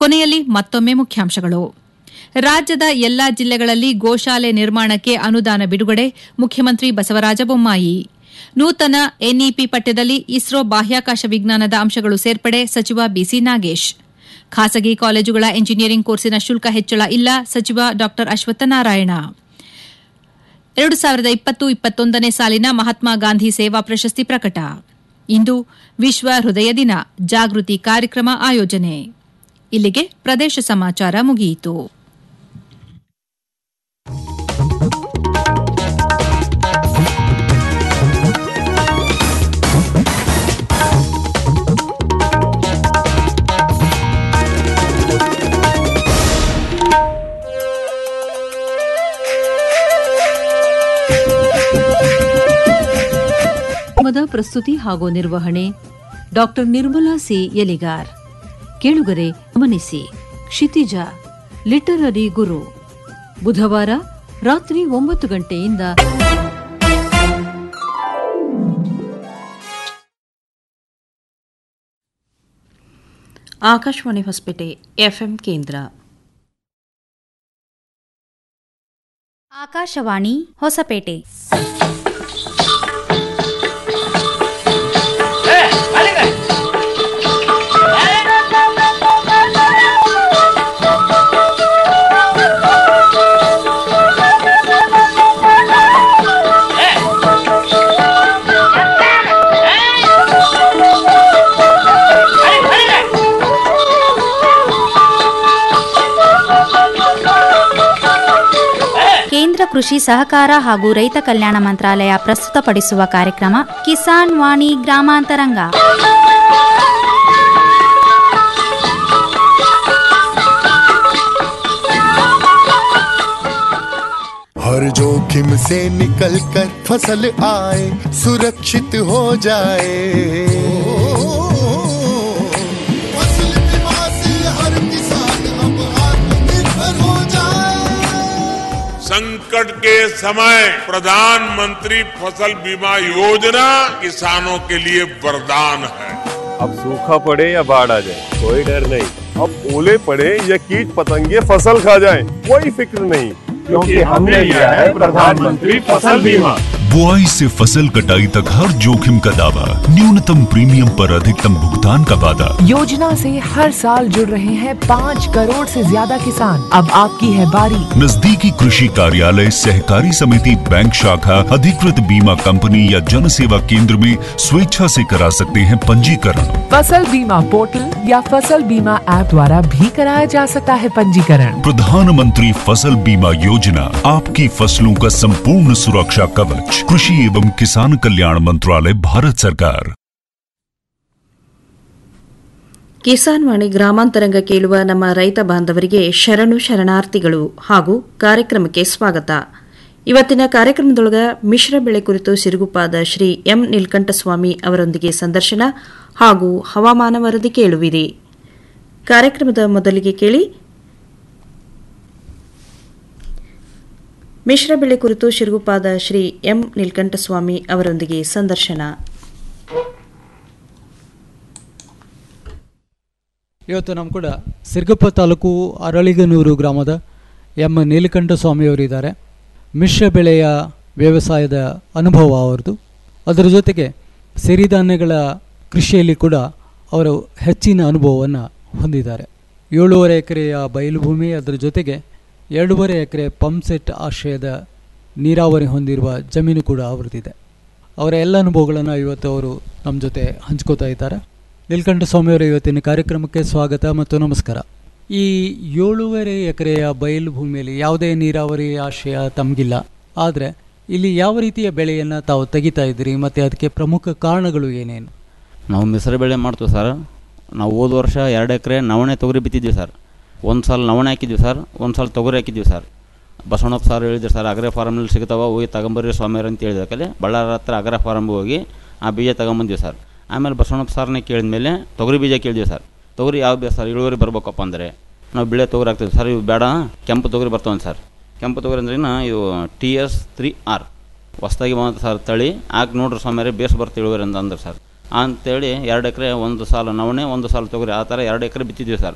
ಕೊನೆಯಲ್ಲಿ ಮತ್ತೊಮ್ಮೆ ಮುಖ್ಯಾಂಶಗಳು ರಾಜ್ಯದ ಎಲ್ಲಾ ಜಿಲ್ಲೆಗಳಲ್ಲಿ ಗೋಶಾಲೆ ನಿರ್ಮಾಣಕ್ಕೆ ಅನುದಾನ ಬಿಡುಗಡೆ ಮುಖ್ಯಮಂತ್ರಿ ಬಸವರಾಜ ಬೊಮ್ಮಾಯಿ ನೂತನ ಎನ್ಇಪಿ ಪಠ್ಯದಲ್ಲಿ ಇಸ್ರೋ ಬಾಹ್ಯಾಕಾಶ ವಿಜ್ಞಾನದ ಅಂಶಗಳು ಸೇರ್ಪಡೆ ಸಚಿವ ಬಿಸಿ ನಾಗೇಶ್ ಖಾಸಗಿ ಕಾಲೇಜುಗಳ ಎಂಜಿನಿಯರಿಂಗ್ ಕೋರ್ಸಿನ ಶುಲ್ಕ ಹೆಚ್ಚಳ ಇಲ್ಲ ಸಚಿವ ಡಾ ಅಶ್ವತ್ಥನಾರಾಯಣ ಎರಡು ಸಾವಿರದ ಇಪ್ಪತ್ತು ಇಪ್ಪತ್ತೊಂದನೇ ಸಾಲಿನ ಮಹಾತ್ಮ ಗಾಂಧಿ ಸೇವಾ ಪ್ರಶಸ್ತಿ ಪ್ರಕಟ ಇಂದು ವಿಶ್ವ ಹೃದಯ ದಿನ ಜಾಗೃತಿ ಕಾರ್ಯಕ್ರಮ ಆಯೋಜನೆ ಇಲ್ಲಿಗೆ ಪ್ರದೇಶ ಸಮಾಚಾರ ಮುಗಿಯಿತು ಕಾರ್ಯಕ್ರಮದ ಪ್ರಸ್ತುತಿ ಹಾಗೂ ನಿರ್ವಹಣೆ ಡಾಕ್ಟರ್ ನಿರ್ಮಲಾ ಸಿ ಎಲಿಗಾರ್ ಕೇಳುಗರೆ ಗಮನಿಸಿ ಕ್ಷಿತಿಜ ಲಿಟರರಿ ಗುರು ಬುಧವಾರ ರಾತ್ರಿ ಒಂಬತ್ತು ಗಂಟೆಯಿಂದ ಆಕಾಶವಾಣಿ ಹೊಸಪೇಟೆ ಎಫ್ಎಂ ಕೇಂದ್ರ ಆಕಾಶವಾಣಿ ಹೊಸಪೇಟೆ ಕೇಂದ್ರ ಕೃಷಿ ಸಹಕಾರ ಹಾಗೂ ರೈತ ಕಲ್ಯಾಣ ಮಂತ್ರಾಲಯ ಪ್ರಸ್ತುತಪಡಿಸುವ ಕಾರ್ಯಕ್ರಮ ಕಿಸಾನ್ ವಾಣಿ ಗ್ರಾಮಾಂತರಂಗ हर जोखिम से निकल कर फसल आए सुरक्षित हो जाए फसल बीमा से हर किसान अब आत्मनिर्भर हो जाए संकट के समय प्रधानमंत्री फसल बीमा योजना किसानों के लिए वरदान है अब सूखा पड़े या बाढ़ आ जाए कोई डर नहीं अब ओले पड़े या कीट पतंगे फसल खा जाए कोई फिक्र नहीं क्योंकि हमने लिया है प्रधानमंत्री फसल बीमा बुआई से फसल कटाई तक हर जोखिम का दावा न्यूनतम प्रीमियम पर अधिकतम भुगतान का वादा योजना से हर साल जुड़ रहे हैं पाँच करोड़ से ज्यादा किसान अब आपकी है बारी नजदीकी कृषि कार्यालय सहकारी समिति बैंक शाखा अधिकृत बीमा कंपनी या जन सेवा केंद्र में स्वेच्छा से करा सकते हैं पंजीकरण फसल बीमा पोर्टल या फसल बीमा ऐप द्वारा भी कराया जा सकता है पंजीकरण प्रधानमंत्री फसल बीमा योजना आपकी फसलों का संपूर्ण सुरक्षा कवच कृषि एवं किसान कल्याण मंत्रालय भारत सरकार ಕಿಸಾನ್ ವಾಣಿ ಗ್ರಾಮಾಂತರಂಗ ಕೇಳುವ ನಮ್ಮ ರೈತ ಬಾಂಧವರಿಗೆ ಶರಣು ಶರಣಾರ್ಥಿಗಳು ಹಾಗೂ ಕಾರ್ಯಕ್ರಮಕ್ಕೆ ಸ್ವಾಗತ ಇವತ್ತಿನ ಕಾರ್ಯಕ್ರಮದೊಳಗ ಮಿಶ್ರ ಬೆಳೆ ಕುರಿತು ಸಿರುಗುಪ್ಪಾದ ಶ್ರೀ ಎಂ ನೀಲಕಂಠಸ್ವಾಮಿ ಅವರೊಂದಿಗೆ ಸಂದರ್ಶನ ಹಾಗೂ ಹವಾಮಾನ ವರದಿ ಕೇಳುವಿರಿ ಕಾರ್ಯಕ್ರಮದ ಮೊದಲಿಗೆ ಕೇಳಿ ಮಿಶ್ರ ಬೆಳೆ ಕುರಿತು ಶಿರುಗುಪ್ಪಾದ ಶ್ರೀ ಎಂ ನೀಲಕಂಠಸ್ವಾಮಿ ಅವರೊಂದಿಗೆ ಸಂದರ್ಶನ ಇವತ್ತು ನಮ್ಮ ಕೂಡ ಸಿರ್ಗಪ್ಪ ತಾಲೂಕು ಅರಳಿಗನೂರು ಗ್ರಾಮದ ಎಂ ನೀಲಕಂಠ ಸ್ವಾಮಿಯವರಿದ್ದಾರೆ ಮಿಶ್ರ ಬೆಳೆಯ ವ್ಯವಸಾಯದ ಅನುಭವ ಅವರದು ಅದರ ಜೊತೆಗೆ ಸಿರಿಧಾನ್ಯಗಳ ಕೃಷಿಯಲ್ಲಿ ಕೂಡ ಅವರು ಹೆಚ್ಚಿನ ಅನುಭವವನ್ನು ಹೊಂದಿದ್ದಾರೆ ಏಳೂವರೆ ಎಕರೆಯ ಬಯಲು ಭೂಮಿ ಅದರ ಜೊತೆಗೆ ಎರಡೂವರೆ ಎಕರೆ ಪಂಪ್ಸೆಟ್ ಆಶ್ರಯದ ನೀರಾವರಿ ಹೊಂದಿರುವ ಜಮೀನು ಕೂಡ ಅವರದಿದೆ ಅವರ ಎಲ್ಲ ಅನುಭವಗಳನ್ನು ಇವತ್ತು ಅವರು ನಮ್ಮ ಜೊತೆ ಹಂಚ್ಕೋತಾ ಇದ್ದಾರೆ ನೀಲಕಂಠ ಸ್ವಾಮಿಯವರ ಇವತ್ತಿನ ಕಾರ್ಯಕ್ರಮಕ್ಕೆ ಸ್ವಾಗತ ಮತ್ತು ನಮಸ್ಕಾರ ಈ ಏಳೂವರೆ ಎಕರೆಯ ಬಯಲು ಭೂಮಿಯಲ್ಲಿ ಯಾವುದೇ ನೀರಾವರಿ ಆಶ್ರಯ ತಮಗಿಲ್ಲ ಆದರೆ ಇಲ್ಲಿ ಯಾವ ರೀತಿಯ ಬೆಳೆಯನ್ನು ತಾವು ತೆಗಿತಾ ಇದ್ದೀರಿ ಮತ್ತು ಅದಕ್ಕೆ ಪ್ರಮುಖ ಕಾರಣಗಳು ಏನೇನು ನಾವು ಮಿಶ್ರ ಬೆಳೆ ಮಾಡ್ತೀವಿ ಸರ್ ನಾವು ಹೋದ ವರ್ಷ ಎರಡು ಎಕರೆ ನವಣೆ ತೊಗರಿ ಬಿತ್ತಿದ್ವಿ ಸರ್ ಒಂದು ಸಲ ನವಣೆ ಹಾಕಿದ್ವಿ ಸರ್ ಒಂದು ಸಲ ತೊಗರಿ ಹಾಕಿದ್ವಿ ಸರ್ ಬಸವಣ್ಣಪ್ಪ ಸರ್ ಹೇಳಿದ್ರು ಸರ್ ಅಗ್ರೆ ಫಾರ್ಮ್ನಲ್ಲಿ ಸಿಗ್ತಾವ ಹೋಗಿ ತಗೊಂಬರ್ರಿ ಸ್ವಾಮಿಯರ್ ಅಂತ ಹೇಳಿದಕ್ಕಲೆ ಬಳ್ಳಾರ ಹತ್ರ ಅಗ್ರ ಫಾರ್ಮ್ಗೆ ಹೋಗಿ ಆ ಬೀಜ ತಗೊಂಬಂದ್ವಿ ಸರ್ ಆಮೇಲೆ ಬಸವಣ್ಣಪ್ಪ ಸರ್ನೇ ಕೇಳಿದ ಮೇಲೆ ತೊಗರಿ ಬೀಜ ಕೇಳಿದ್ವಿ ಸರ್ ತೊಗರಿ ಯಾವ ಬೀಜ ಸರ್ ಇಳುವರಿ ಬರ್ಬೇಕಪ್ಪ ಅಂದರೆ ನಾವು ಬಿಳೆ ತೊಗರಿ ಹಾಕ್ತೀವಿ ಸರ್ ಇವು ಬೇಡ ಕೆಂಪು ತೊಗರಿ ಬರ್ತಾವೆ ಸರ್ ಕೆಂಪು ತೊಗರಿ ಅಂದ್ರೆ ಇವು ಟಿ ಎಸ್ ತ್ರೀ ಆರ್ ಹೊಸ್ದಾಗಿ ಬಂದ ಸರ್ ತಳಿ ಹಾಕಿ ನೋಡ್ರಿ ಸ್ವಾಮಿಯರೇ ಬೇಸ್ ಬರ್ತಾ ಇಳುವರಿ ಅಂತ ಅಂದ್ರೆ ಸರ್ ಅಂತೇಳಿ ಎರಡು ಎಕರೆ ಒಂದು ಸಾಲು ನವಣೆ ಒಂದು ಸಾಲು ತೊಗರಿ ಆ ಥರ ಎರಡು ಎಕರೆ ಬಿತ್ತಿದ್ವಿ ಸರ್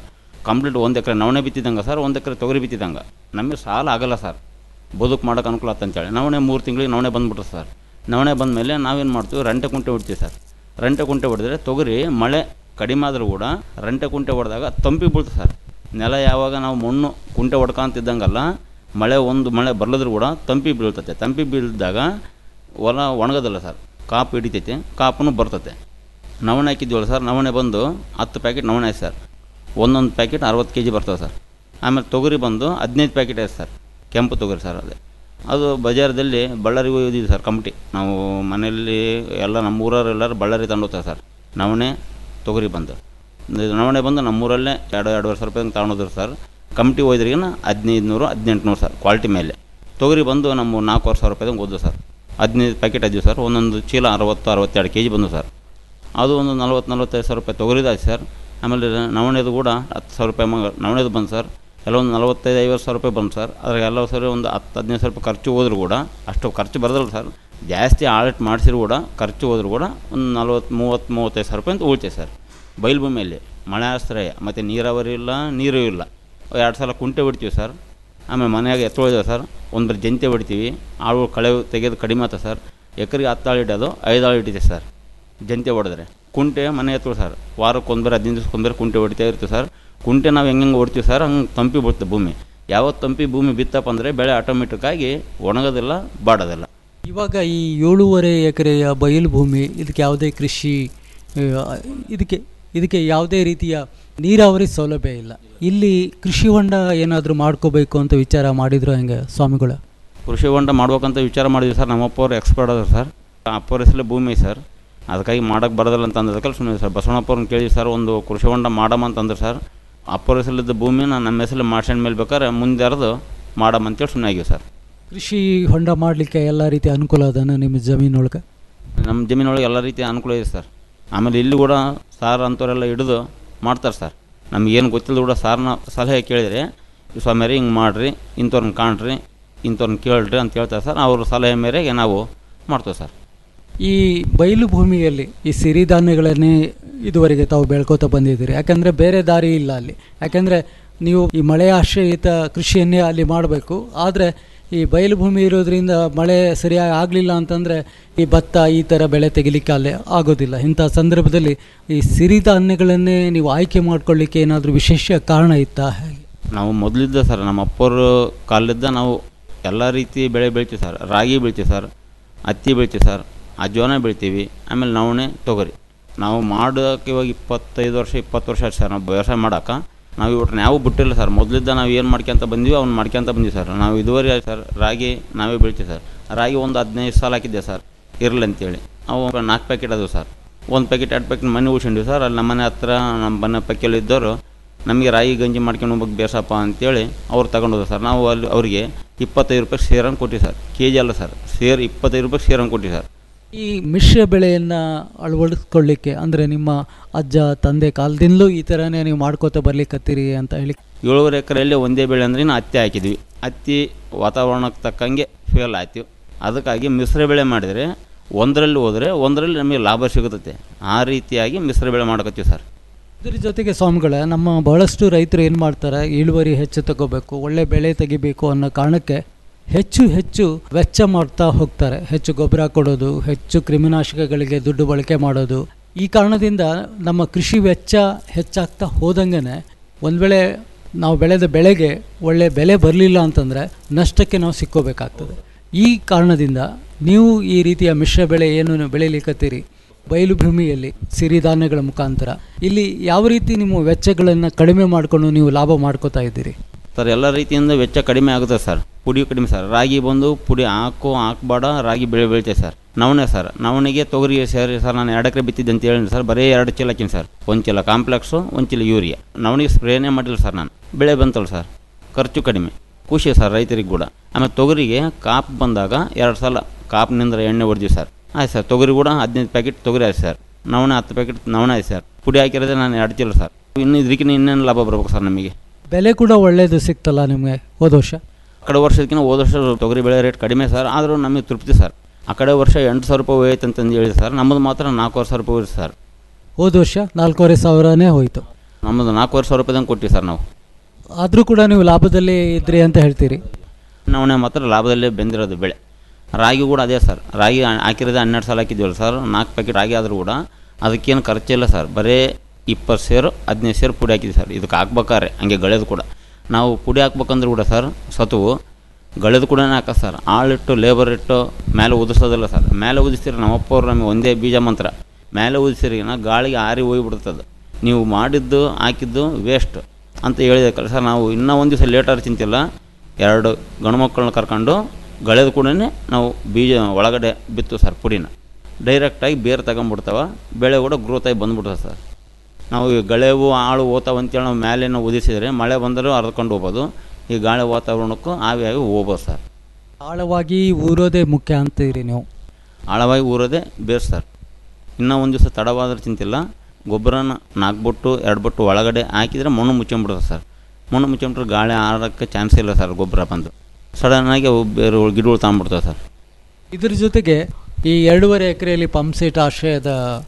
ಕಂಪ್ಲೀಟ್ ಒಂದು ಎಕರೆ ನವಣೆ ಬಿತ್ತಿದಂಗೆ ಸರ್ ಒಂದು ಎಕರೆ ತೊಗರಿ ಬಿತ್ತಿದಂಗೆ ನಮಗೆ ಸಾಲ ಆಗಲ್ಲ ಸರ್ ಬದುಕು ಮಾಡೋಕೆ ಅನುಕೂಲ ಅಂತೇಳಿ ನವಣೆ ಮೂರು ತಿಂಗಳಿಗೆ ನವಣೆ ಬಂದ್ಬಿಟ್ರು ಸರ್ ನವಣೆ ಬಂದಮೇಲೆ ನಾವೇನು ಮಾಡ್ತೀವಿ ರಂಟೆ ಕುಂಟೆ ಹೊಡ್ತೀವಿ ಸರ್ ರಂಟೆ ಕುಂಟೆ ಹೊಡೆದ್ರೆ ತೊಗರಿ ಮಳೆ ಕಡಿಮೆ ಆದರೂ ಕೂಡ ರಂಟೆ ಕುಂಟೆ ಹೊಡೆದಾಗ ತಂಪಿ ಬೀಳ್ತದೆ ಸರ್ ನೆಲ ಯಾವಾಗ ನಾವು ಮಣ್ಣು ಕುಂಟೆ ಹೊಡ್ಕೊಂತಿದ್ದಂಗಲ್ಲ ಮಳೆ ಒಂದು ಮಳೆ ಬರ್ಲಿದ್ರು ಕೂಡ ತಂಪಿ ಬೀಳ್ತತೆ ತಂಪಿ ಬೀಳಿದಾಗ ಹೊಲ ಒಣಗೋದಿಲ್ಲ ಸರ್ ಕಾಪು ಹಿಡಿತೈತೆ ಕಾಪನು ಬರ್ತತೆ ನವಣೆ ಹಾಕಿದ್ವಲ್ಲ ಸರ್ ನವಣೆ ಬಂದು ಹತ್ತು ಪ್ಯಾಕೆಟ್ ನವಣೆ ಆಯ್ತು ಸರ್ ಒಂದೊಂದು ಪ್ಯಾಕೆಟ್ ಅರವತ್ತು ಕೆ ಜಿ ಬರ್ತವೆ ಸರ್ ಆಮೇಲೆ ತೊಗರಿ ಬಂದು ಹದಿನೈದು ಪ್ಯಾಕೆಟ್ ಆಯ್ತು ಸರ್ ಕೆಂಪು ತೊಗರಿ ಸರ್ ಅದೇ ಅದು ಬಜಾರದಲ್ಲಿ ಬಳ್ಳಾರಿಗೆ ಹೋಗಿದ್ದೀವಿ ಸರ್ ಕಮಿಟಿ ನಾವು ಮನೆಯಲ್ಲಿ ಎಲ್ಲ ನಮ್ಮ ಊರವರೆಲ್ಲರೂ ಬಳ್ಳಾರಿ ತಗೊಂಡೋಗ್ತಾರೆ ಸರ್ ನವಣೆ ತೊಗರಿ ಬಂದು ಇದು ನವಣೆ ಬಂದು ನಮ್ಮೂರಲ್ಲೇ ಎರಡು ಎರಡುವರೆ ಸಾವಿರ ರೂಪಾಯಿ ತಗೊಂಡೋದ್ರು ಸರ್ ಕಮಿಟಿ ಹೋದ್ರಿಗಿನ ಹದಿನೈದು ನೂರು ಹದಿನೆಂಟು ನೂರು ಸರ್ ಕ್ವಾಲಿಟಿ ಮೇಲೆ ತೊಗರಿ ಬಂದು ನಮ್ಮ ನಾಲ್ಕೂವರೆ ಸಾವಿರ ರೂಪಾಯಿದಂಗೆ ಓದು ಸರ್ ಹದಿನೈದು ಪ್ಯಾಕೆಟ್ ಇದ್ದೀವಿ ಸರ್ ಒಂದೊಂದು ಚೀಲ ಅರವತ್ತು ಅರವತ್ತೆರಡು ಕೆ ಜಿ ಬಂದು ಸರ್ ಅದು ಒಂದು ನಲ್ವತ್ತು ನಲ್ವತ್ತೈದು ಸಾವಿರ ರೂಪಾಯಿ ತೊಗರಿದಾಯ್ತು ಸರ್ ಆಮೇಲೆ ನವಣೆದು ಕೂಡ ಹತ್ತು ಸಾವಿರ ರೂಪಾಯಿ ಮಗ ನವಣೆದು ಬಂದು ಸರ್ ಎಲ್ಲ ಒಂದು ನಲ್ವತ್ತೈದು ಐವತ್ತು ಸಾವಿರ ರೂಪಾಯಿ ಬಂದು ಸರ್ ಅದ್ರಾಗ ಎಲ್ಲ ಸರಿ ಒಂದು ಹತ್ತು ಹದಿನೈದು ಸಾವಿರ ರೂಪಾಯಿ ಖರ್ಚು ಹೋದ್ರು ಕೂಡ ಅಷ್ಟು ಖರ್ಚು ಬರೋದಿಲ್ಲ ಸರ್ ಜಾಸ್ತಿ ಆಡಿಟ್ ಮಾಡಿಸಿದ್ರು ಕೂಡ ಖರ್ಚು ಹೋದ್ರು ಕೂಡ ಒಂದು ನಲ್ವತ್ತು ಮೂವತ್ತು ಮೂವತ್ತೈದು ಸಾವಿರ ರೂಪಾಯಿ ಅಂತ ಉಳಿತೈತೆ ಸರ್ ಬಯಲು ಭೂಮಿಯಲ್ಲಿ ಮಳೆ ಆಶ್ರಯ ಮತ್ತು ನೀರಾವರಿ ಇಲ್ಲ ನೀರು ಇಲ್ಲ ಎರಡು ಸಲ ಕುಂಟೆ ಬಿಡ್ತೀವಿ ಸರ್ ಆಮೇಲೆ ಮನೆಯಾಗ ಎತ್ತೊಳಿದೇವೆ ಸರ್ ಒಂದು ಬರೀ ಜಂತೆ ಬಿಡ್ತೀವಿ ಆಳು ಕಳೆ ತೆಗೆದು ಕಡಿಮೆ ಆತ ಸರ್ ಎಕರೆಗೆ ಹತ್ತು ಆಳು ಇಡೋದು ಐದು ಆಳು ಇಟ್ಟಿದೆ ಸರ್ ಜಂತೆ ಹೊಡೆದ್ರೆ ಕುಂಟೆ ಮನೆ ಎತ್ತುಳು ಸರ್ ವಾರಕ್ಕೆ ಒಂದು ಬೇರೆ ಹದಿನೈದು ದಿವ್ಸಕ್ಕೆ ಒಂದು ಬೇರೆ ಕುಂಟೆ ಹೊಡಿತಾ ಇರ್ತೀವಿ ಸರ್ ಕುಂಟೆ ನಾವು ಹೆಂಗೆ ಹೆಂಗೆ ಹೊಡ್ತೀವಿ ಸರ್ ಹಂಗೆ ತಂಪಿ ಬೀಳುತ್ತೆ ಭೂಮಿ ಯಾವತ್ತು ತಂಪಿ ಭೂಮಿ ಬಿತ್ತಪ್ಪ ಅಂದರೆ ಬೆಳೆ ಆಟೋಮೆಟಿಕ್ಕಾಗಿ ಒಣಗೋದಿಲ್ಲ ಬಾಡೋದಿಲ್ಲ ಇವಾಗ ಈ ಏಳೂವರೆ ಎಕರೆಯ ಬಯಲು ಭೂಮಿ ಇದಕ್ಕೆ ಯಾವುದೇ ಕೃಷಿ ಆ, ಇದಕ್ಕೆ ಇದಕ್ಕೆ ಯಾವುದೇ ರೀತಿಯ ನೀರಾವರಿ ಸೌಲಭ್ಯ ಇಲ್ಲ ಇಲ್ಲಿ ಕೃಷಿ ಹೊಂಡ ಏನಾದರೂ ಮಾಡ್ಕೋಬೇಕು ಅಂತ ವಿಚಾರ ಮಾಡಿದ್ರು ಹೆಂಗೆ ಸ್ವಾಮಿಗಳು ಕೃಷಿ ಹೊಂಡ ಮಾಡ್ಬೇಕಂತ ವಿಚಾರ ಮಾಡಿದ್ವಿ ಸರ್ ನಮ್ಮ ಅಪ್ಪವ್ರು ಎಕ್ಸ್ಪರ್ಟ್ ಅದ ಸರ್ ಅಪ್ಪವ್ರ ಹೆಸರಲ್ಲಿ ಭೂಮಿ ಸರ್ ಅದಕ್ಕಾಗಿ ಮಾಡೋಕ್ಕೆ ಬರೋದಿಲ್ಲ ಅಂತ ಅಂದದಕ್ಕೆ ಸುಮ್ಮನೆ ಸರ್ ಬಸವಣ್ಣಪ್ಪವ್ರನ್ನ ಕೇಳಿ ಸರ್ ಒಂದು ಕೃಷಿ ಹೊಂಡ ಮಾಡಮ್ಮ ಅಂತಂದ್ರೆ ಸರ್ ಅಪ್ಪವ್ರ ಹೆಸರಲ್ಲಿದ್ದ ಭೂಮಿನ ನಮ್ಮ ಹೆಸರಲ್ಲಿ ಮಾಡ್ಸ್ಕೊಂಡ್ ಮೇಲೆ ಬೇಕಾದ್ರೆ ಮುಂದೆ ಹರಿದು ಮಾಡಮ್ಮ ಅಂತೇಳಿ ಸುಮ್ಮನೆ ಆಗಿವಿ ಸರ್ ಕೃಷಿ ಹೊಂಡ ಮಾಡಲಿಕ್ಕೆ ಎಲ್ಲ ರೀತಿಯ ಅನುಕೂಲ ಅದನ್ನು ನಿಮ್ಮ ಜಮೀನೊಳಗೆ ನಮ್ಮ ಜಮೀನೊಳಗೆ ಎಲ್ಲ ರೀತಿಯ ಅನುಕೂಲ ಇದೆ ಸರ್ ಆಮೇಲೆ ಇಲ್ಲಿ ಕೂಡ ಸಾರ್ ಅಂಥವರೆಲ್ಲ ಹಿಡಿದು ಮಾಡ್ತಾರೆ ಸರ್ ನಮಗೇನು ಗೊತ್ತಿಲ್ಲ ಕೂಡ ಸಾರ್ನ ಸಲಹೆ ಕೇಳಿದರೆ ಸ್ವಾಮಿಯರಿ ಹಿಂಗೆ ಮಾಡಿರಿ ಇಂಥವ್ರನ್ನ ಕಾಣ್ರಿ ಇಂಥವ್ರನ್ನ ಕೇಳ್ರಿ ಅಂತ ಹೇಳ್ತಾರೆ ಸರ್ ಅವ್ರ ಸಲಹೆ ಮೇರೆಗೆ ನಾವು ಮಾಡ್ತೇವೆ ಸರ್ ಈ ಬಯಲು ಭೂಮಿಯಲ್ಲಿ ಈ ಸಿರಿಧಾನ್ಯಗಳನ್ನೇ ಇದುವರೆಗೆ ತಾವು ಬೆಳ್ಕೋತಾ ಬಂದಿದ್ದೀರಿ ಯಾಕಂದರೆ ಬೇರೆ ದಾರಿ ಇಲ್ಲ ಅಲ್ಲಿ ಯಾಕಂದರೆ ನೀವು ಈ ಮಳೆ ಆಶ್ರಯಿತ ಕೃಷಿಯನ್ನೇ ಅಲ್ಲಿ ಮಾಡಬೇಕು ಆದರೆ ಈ ಬಯಲು ಭೂಮಿ ಇರೋದ್ರಿಂದ ಮಳೆ ಸರಿಯಾಗಿ ಆಗಲಿಲ್ಲ ಅಂತಂದರೆ ಈ ಭತ್ತ ಈ ಥರ ಬೆಳೆ ತೆಗಿಲಿಕ್ಕೆ ಅಲ್ಲಿ ಆಗೋದಿಲ್ಲ ಇಂಥ ಸಂದರ್ಭದಲ್ಲಿ ಈ ಸಿರಿಧಾನ್ಯಗಳನ್ನೇ ನೀವು ಆಯ್ಕೆ ಮಾಡ್ಕೊಳ್ಳಿಕ್ಕೆ ಏನಾದರೂ ವಿಶೇಷ ಕಾರಣ ಇತ್ತಾ ಹೇಗೆ ನಾವು ಮೊದಲಿದ್ದ ಸರ್ ನಮ್ಮ ಅಪ್ಪವ್ರ ಕಾಲದಿಂದ ನಾವು ಎಲ್ಲ ರೀತಿ ಬೆಳೆ ಬೆಳಿತೀವಿ ಸರ್ ರಾಗಿ ಬೆಳಿತೀವಿ ಸರ್ ಹತ್ತಿ ಬೆಳಿತೀವಿ ಸರ್ ಅಜ್ವಾನ ಬೆಳಿತೀವಿ ಆಮೇಲೆ ನವಣೆ ತೊಗರಿ ನಾವು ಮಾಡೋಕೆ ಇವಾಗ ಇಪ್ಪತ್ತೈದು ವರ್ಷ ಇಪ್ಪತ್ತು ವರ್ಷ ಆಯ್ತು ಸರ್ ನಾವು ವ್ಯವಸಾಯ ಮಾಡೋಕೆ ನಾವು ಇವ್ರನ್ನ ಯಾವ ಬಿಟ್ಟಿಲ್ಲ ಸರ್ ಮೊದಲಿದ್ದ ನಾವು ಏನು ಮಾಡ್ಕೊಂತ ಬಂದ್ವಿ ಅವ್ನು ಮಾಡ್ಕೊಂತ ಬಂದ್ವಿ ಸರ್ ನಾವು ಇದುವರೆ ಸರ್ ರಾಗಿ ನಾವೇ ಬೆಳಿತೀವಿ ಸರ್ ರಾಗಿ ಒಂದು ಹದಿನೈದು ಸಾಲ ಹಾಕಿದ್ದೆ ಸರ್ ಇರಲಿ ಅಂತೇಳಿ ಅವು ನಾಲ್ಕು ಪ್ಯಾಕೆಟ್ ಅದು ಸರ್ ಒಂದು ಪ್ಯಾಕೆಟ್ ಎರಡು ಪ್ಯಾಕೆಟ್ ಮನೆ ಉಳ್ಸ್ಕೊಂಡ್ವಿ ಸರ್ ಅಲ್ಲಿ ನಮ್ಮ ಮನೆ ಹತ್ರ ನಮ್ಮ ಮನೆ ಪಕ್ಕದಲ್ಲಿ ಇದ್ದವರು ನಮಗೆ ರಾಗಿ ಗಂಜಿ ಮಾಡ್ಕೊಂಡು ಹೋಗ್ಬೇಕು ಬೇಸಪ್ಪ ಅಂತೇಳಿ ಅವ್ರು ತಗೊಂಡೋದ್ರು ಸರ್ ನಾವು ಅಲ್ಲಿ ಅವರಿಗೆ ಇಪ್ಪತ್ತೈದು ರೂಪಾಯಿ ಸೇರನ್ನು ಕೊಟ್ಟಿವಿ ಸರ್ ಕೆ ಜಿ ಅಲ್ಲ ಸರ್ ಸೇರ್ ಇಪ್ಪತ್ತೈದು ರೂಪಾಯಿ ಸೇರನ್ನು ಕೊಟ್ಟಿವಿ ಸರ್ ಈ ಮಿಶ್ರ ಬೆಳೆಯನ್ನು ಅಳವಡಿಸ್ಕೊಳ್ಳಿಕ್ಕೆ ಅಂದರೆ ನಿಮ್ಮ ಅಜ್ಜ ತಂದೆ ಕಾಲದಿಂದಲೂ ಈ ಥರನೇ ನೀವು ಮಾಡ್ಕೋತಾ ಬರ್ಲಿಕ್ಕತ್ತೀರಿ ಅಂತ ಹೇಳಿ ಏಳುವರೆ ಎಕರೆಯಲ್ಲಿ ಒಂದೇ ಬೆಳೆ ಅಂದ್ರೆ ಇನ್ನು ಹತ್ತಿ ಹಾಕಿದ್ವಿ ಹತ್ತಿ ವಾತಾವರಣಕ್ಕೆ ತಕ್ಕಂಗೆ ಫೇಲ್ ಆಯ್ತು ಅದಕ್ಕಾಗಿ ಮಿಶ್ರ ಬೆಳೆ ಮಾಡಿದರೆ ಒಂದರಲ್ಲಿ ಹೋದರೆ ಒಂದರಲ್ಲಿ ನಮಗೆ ಲಾಭ ಸಿಗುತ್ತದೆ ಆ ರೀತಿಯಾಗಿ ಮಿಶ್ರ ಬೆಳೆ ಮಾಡ್ಕೊತೀವಿ ಸರ್ ಇದ್ರ ಜೊತೆಗೆ ಸ್ವಾಮಿಗಳ ನಮ್ಮ ಬಹಳಷ್ಟು ರೈತರು ಏನು ಮಾಡ್ತಾರೆ ಇಳುವರಿ ಹೆಚ್ಚು ತಗೋಬೇಕು ಒಳ್ಳೆ ಬೆಳೆ ತೆಗಿಬೇಕು ಅನ್ನೋ ಕಾರಣಕ್ಕೆ ಹೆಚ್ಚು ಹೆಚ್ಚು ವೆಚ್ಚ ಮಾಡ್ತಾ ಹೋಗ್ತಾರೆ ಹೆಚ್ಚು ಗೊಬ್ಬರ ಕೊಡೋದು ಹೆಚ್ಚು ಕ್ರಿಮಿನಾಶಕಗಳಿಗೆ ದುಡ್ಡು ಬಳಕೆ ಮಾಡೋದು ಈ ಕಾರಣದಿಂದ ನಮ್ಮ ಕೃಷಿ ವೆಚ್ಚ ಹೆಚ್ಚಾಗ್ತಾ ಹೋದಂಗೆ ಒಂದು ವೇಳೆ ನಾವು ಬೆಳೆದ ಬೆಳೆಗೆ ಒಳ್ಳೆ ಬೆಲೆ ಬರಲಿಲ್ಲ ಅಂತಂದರೆ ನಷ್ಟಕ್ಕೆ ನಾವು ಸಿಕ್ಕೋಬೇಕಾಗ್ತದೆ ಈ ಕಾರಣದಿಂದ ನೀವು ಈ ರೀತಿಯ ಮಿಶ್ರ ಬೆಳೆ ಏನು ಬೆಳೀಲಿಕ್ಕತ್ತೀರಿ ಬಯಲು ಭೂಮಿಯಲ್ಲಿ ಸಿರಿಧಾನ್ಯಗಳ ಮುಖಾಂತರ ಇಲ್ಲಿ ಯಾವ ರೀತಿ ನಿಮ್ಮ ವೆಚ್ಚಗಳನ್ನು ಕಡಿಮೆ ಮಾಡಿಕೊಂಡು ನೀವು ಲಾಭ ಮಾಡ್ಕೋತಾ ಇದ್ದೀರಿ ಸರ್ ಎಲ್ಲ ರೀತಿಯಿಂದ ವೆಚ್ಚ ಕಡಿಮೆ ಆಗುತ್ತೆ ಸರ್ ಪುಡಿ ಕಡಿಮೆ ಸರ್ ರಾಗಿ ಬಂದು ಪುಡಿ ಹಾಕು ಹಾಕ್ಬೇಡ ರಾಗಿ ಬೆಳೆ ಬೆಳಿತೇವೆ ಸರ್ ನವಣೆ ಸರ್ ನವಣೆಗೆ ತೊಗರಿ ಸೇರಿ ಸರ್ ನಾನು ಎರಡು ಎಕರೆ ಬಿತ್ತಿದ್ದೆ ಅಂತ ಹೇಳಿ ಸರ್ ಬರೀ ಎರಡು ಚೀಲ ಹಾಕಿನಿ ಸರ್ ಒಂದು ಚೀಲ ಕಾಂಪ್ಲೆಕ್ಸು ಒಂದು ಚೀಲ ಯೂರಿಯಾ ನವಣಿಗೆ ಸ್ಪ್ರೇನೇ ಮಾಡಿಲ್ಲ ಸರ್ ನಾನು ಬೆಳೆ ಬಂತಲ್ಲ ಸರ್ ಖರ್ಚು ಕಡಿಮೆ ಖುಷಿ ಸರ್ ರೈತರಿಗೆ ಕೂಡ ಆಮೇಲೆ ತೊಗರಿಗೆ ಕಾಪ್ ಬಂದಾಗ ಎರಡು ಸಲ ಕಾಪ್ನಿಂದ ಎಣ್ಣೆ ಹೊಡೆದಿವಿ ಸರ್ ಆಯ್ತು ಸರ್ ತೊಗರಿ ಕೂಡ ಹದಿನೈದು ಪ್ಯಾಕೆಟ್ ತೊಗರಿ ಆಯ್ತು ಸರ್ ನವಣೆ ಹತ್ತು ಪ್ಯಾಕೆಟ್ ನವಣೆ ಆಯ್ತು ಸರ್ ಪುಡಿ ಹಾಕಿರೋದೇ ನಾನು ಎರಡು ಚೀಲ ಸರ್ ಇನ್ನು ಇದಕ್ಕಿಂತ ಇನ್ನೇನು ಲಾಭ ಬರ್ಬೇಕು ಸರ್ ನಮಗೆ ಬೆಲೆ ಕೂಡ ಒಳ್ಳೆಯದು ಸಿಕ್ತಲ್ಲ ನಿಮಗೆ ಹೋದ ವರ್ಷ ಕಡೆ ವರ್ಷದಕ್ಕಿಂತ ಹೋದ ವರ್ಷ ತೊಗರಿ ಬೆಳೆ ರೇಟ್ ಕಡಿಮೆ ಸರ್ ಆದರೂ ನಮಗೆ ತೃಪ್ತಿ ಸರ್ ಆ ಕಡೆ ವರ್ಷ ಎಂಟು ಸಾವಿರ ರೂಪಾಯಿ ಹೋಯ್ತು ಅಂತಂದು ಹೇಳಿ ಸರ್ ನಮ್ಮದು ಮಾತ್ರ ನಾಲ್ಕೂವರೆ ಸಾವಿರ ರೂಪಾಯಿ ಹೋಯ್ತು ಸರ್ ಹೋದ ವರ್ಷ ನಾಲ್ಕೂವರೆ ಸಾವಿರನೇ ಹೋಯಿತು ನಮ್ಮದು ನಾಲ್ಕೂವರೆ ಸಾವಿರ ರೂಪಾಯಿದಂಗೆ ಕೊಟ್ಟಿವಿ ಸರ್ ನಾವು ಆದರೂ ಕೂಡ ನೀವು ಲಾಭದಲ್ಲಿ ಇದ್ರಿ ಅಂತ ಹೇಳ್ತೀರಿ ನವಣೆ ಮಾತ್ರ ಲಾಭದಲ್ಲೇ ಬೆಂದಿರೋದು ಬೆಳೆ ರಾಗಿ ಕೂಡ ಅದೇ ಸರ್ ರಾಗಿ ಹಾಕಿರೋದೇ ಹನ್ನೆರಡು ಸಲ ಹಾಕಿದ್ವಲ್ಲ ಸರ್ ನಾಲ್ಕು ಪ್ಯಾಕೆಟ್ ರಾಗಿ ಆದರೂ ಕೂಡ ಅದಕ್ಕೇನು ಖರ್ಚಿಲ್ಲ ಸರ್ ಬರೀ ಇಪ್ಪತ್ತು ಸೇರು ಹದಿನೈದು ಸೇರು ಪುಡಿ ಹಾಕಿದ್ವಿ ಸರ್ ಇದಕ್ಕೆ ಹಾಕ್ಬೇಕಾರೆ ಹಂಗೆ ಗಳೆದು ಕೂಡ ನಾವು ಪುಡಿ ಹಾಕ್ಬೇಕಂದ್ರೆ ಕೂಡ ಸರ್ ಸತುವು ಗಳೆದು ಕೂಡ ಹಾಕ ಸರ್ ಆಳಿಟ್ಟು ಲೇಬರ್ ಇಟ್ಟು ಮೇಲೆ ಉದಿಸೋದಿಲ್ಲ ಸರ್ ಮೇಲೆ ಉದಿಸ್ತೀರಿ ನಮ್ಮಪ್ಪ ಅವ್ರು ನಮಗೆ ಒಂದೇ ಬೀಜ ಮಂತ್ರ ಮೇಲೆ ಉದಿಸಿರಿ ನಾ ಗಾಳಿಗೆ ಆರಿ ಹೋಗಿಬಿಡ್ತದೆ ನೀವು ಮಾಡಿದ್ದು ಹಾಕಿದ್ದು ವೇಸ್ಟ್ ಅಂತ ಹೇಳಿದೆ ಸರ್ ನಾವು ಇನ್ನೂ ಒಂದು ದಿವಸ ಲೇಟಾಗಿ ಚಿಂತಿಲ್ಲ ಎರಡು ಗಂಡ್ಮಕ್ಳನ್ನ ಕರ್ಕೊಂಡು ಗಳೆದು ಕೂಡ ನಾವು ಬೀಜ ಒಳಗಡೆ ಬಿತ್ತು ಸರ್ ಪುಡಿನ ಡೈರೆಕ್ಟಾಗಿ ಬೇರೆ ತಗೊಂಬಿಡ್ತಾವ ಬೆಳೆ ಕೂಡ ಗ್ರೋತಾಗಿ ಬಂದ್ಬಿಡ್ತದೆ ಸರ್ ನಾವು ಈ ಗಳೆವು ಆಳು ಓತಾವ ಅಂತೇಳಿ ನಾವು ಮೇಲೇನೋ ಉದಿಸಿದರೆ ಮಳೆ ಬಂದರೂ ಹರ್ಕೊಂಡು ಹೋಗ್ಬೋದು ಈ ಗಾಳಿ ವಾತಾವರಣಕ್ಕೂ ಆವಿಯಾಗಿ ಹೋಗ್ಬೋದು ಸರ್ ಆಳವಾಗಿ ಊರೋದೇ ಮುಖ್ಯ ಅಂತೀರಿ ನೀವು ಆಳವಾಗಿ ಊರೋದೇ ಬೇರೆ ಸರ್ ಇನ್ನೂ ಒಂದು ದಿವಸ ತಡವಾದ್ರೆ ಚಿಂತಿಲ್ಲ ಗೊಬ್ಬರನ ನಾಲ್ಕು ಬೊಟ್ಟು ಎರಡು ಬೊಟ್ಟು ಒಳಗಡೆ ಹಾಕಿದರೆ ಮಣ್ಣು ಮುಚ್ಕೊಂಬಿಡ್ತದೆ ಸರ್ ಮಣ್ಣು ಮುಚ್ಕೊಂಬಿಟ್ರೆ ಗಾಳಿ ಆಡೋಕ್ಕೆ ಚಾನ್ಸ್ ಇಲ್ಲ ಸರ್ ಗೊಬ್ಬರ ಬಂದು ಸಡನ್ನಾಗಿ ಅವು ಬೇರೆ ಗಿಡಗಳು ತಗೊಂಬಿಡ್ತವೆ ಸರ್ ಇದ್ರ ಜೊತೆಗೆ ಈ ಎರಡೂವರೆ ಎಕರೆಯಲ್ಲಿ ಪಂಪ್ಸೆಟ್ ಆಶ್ರಯದ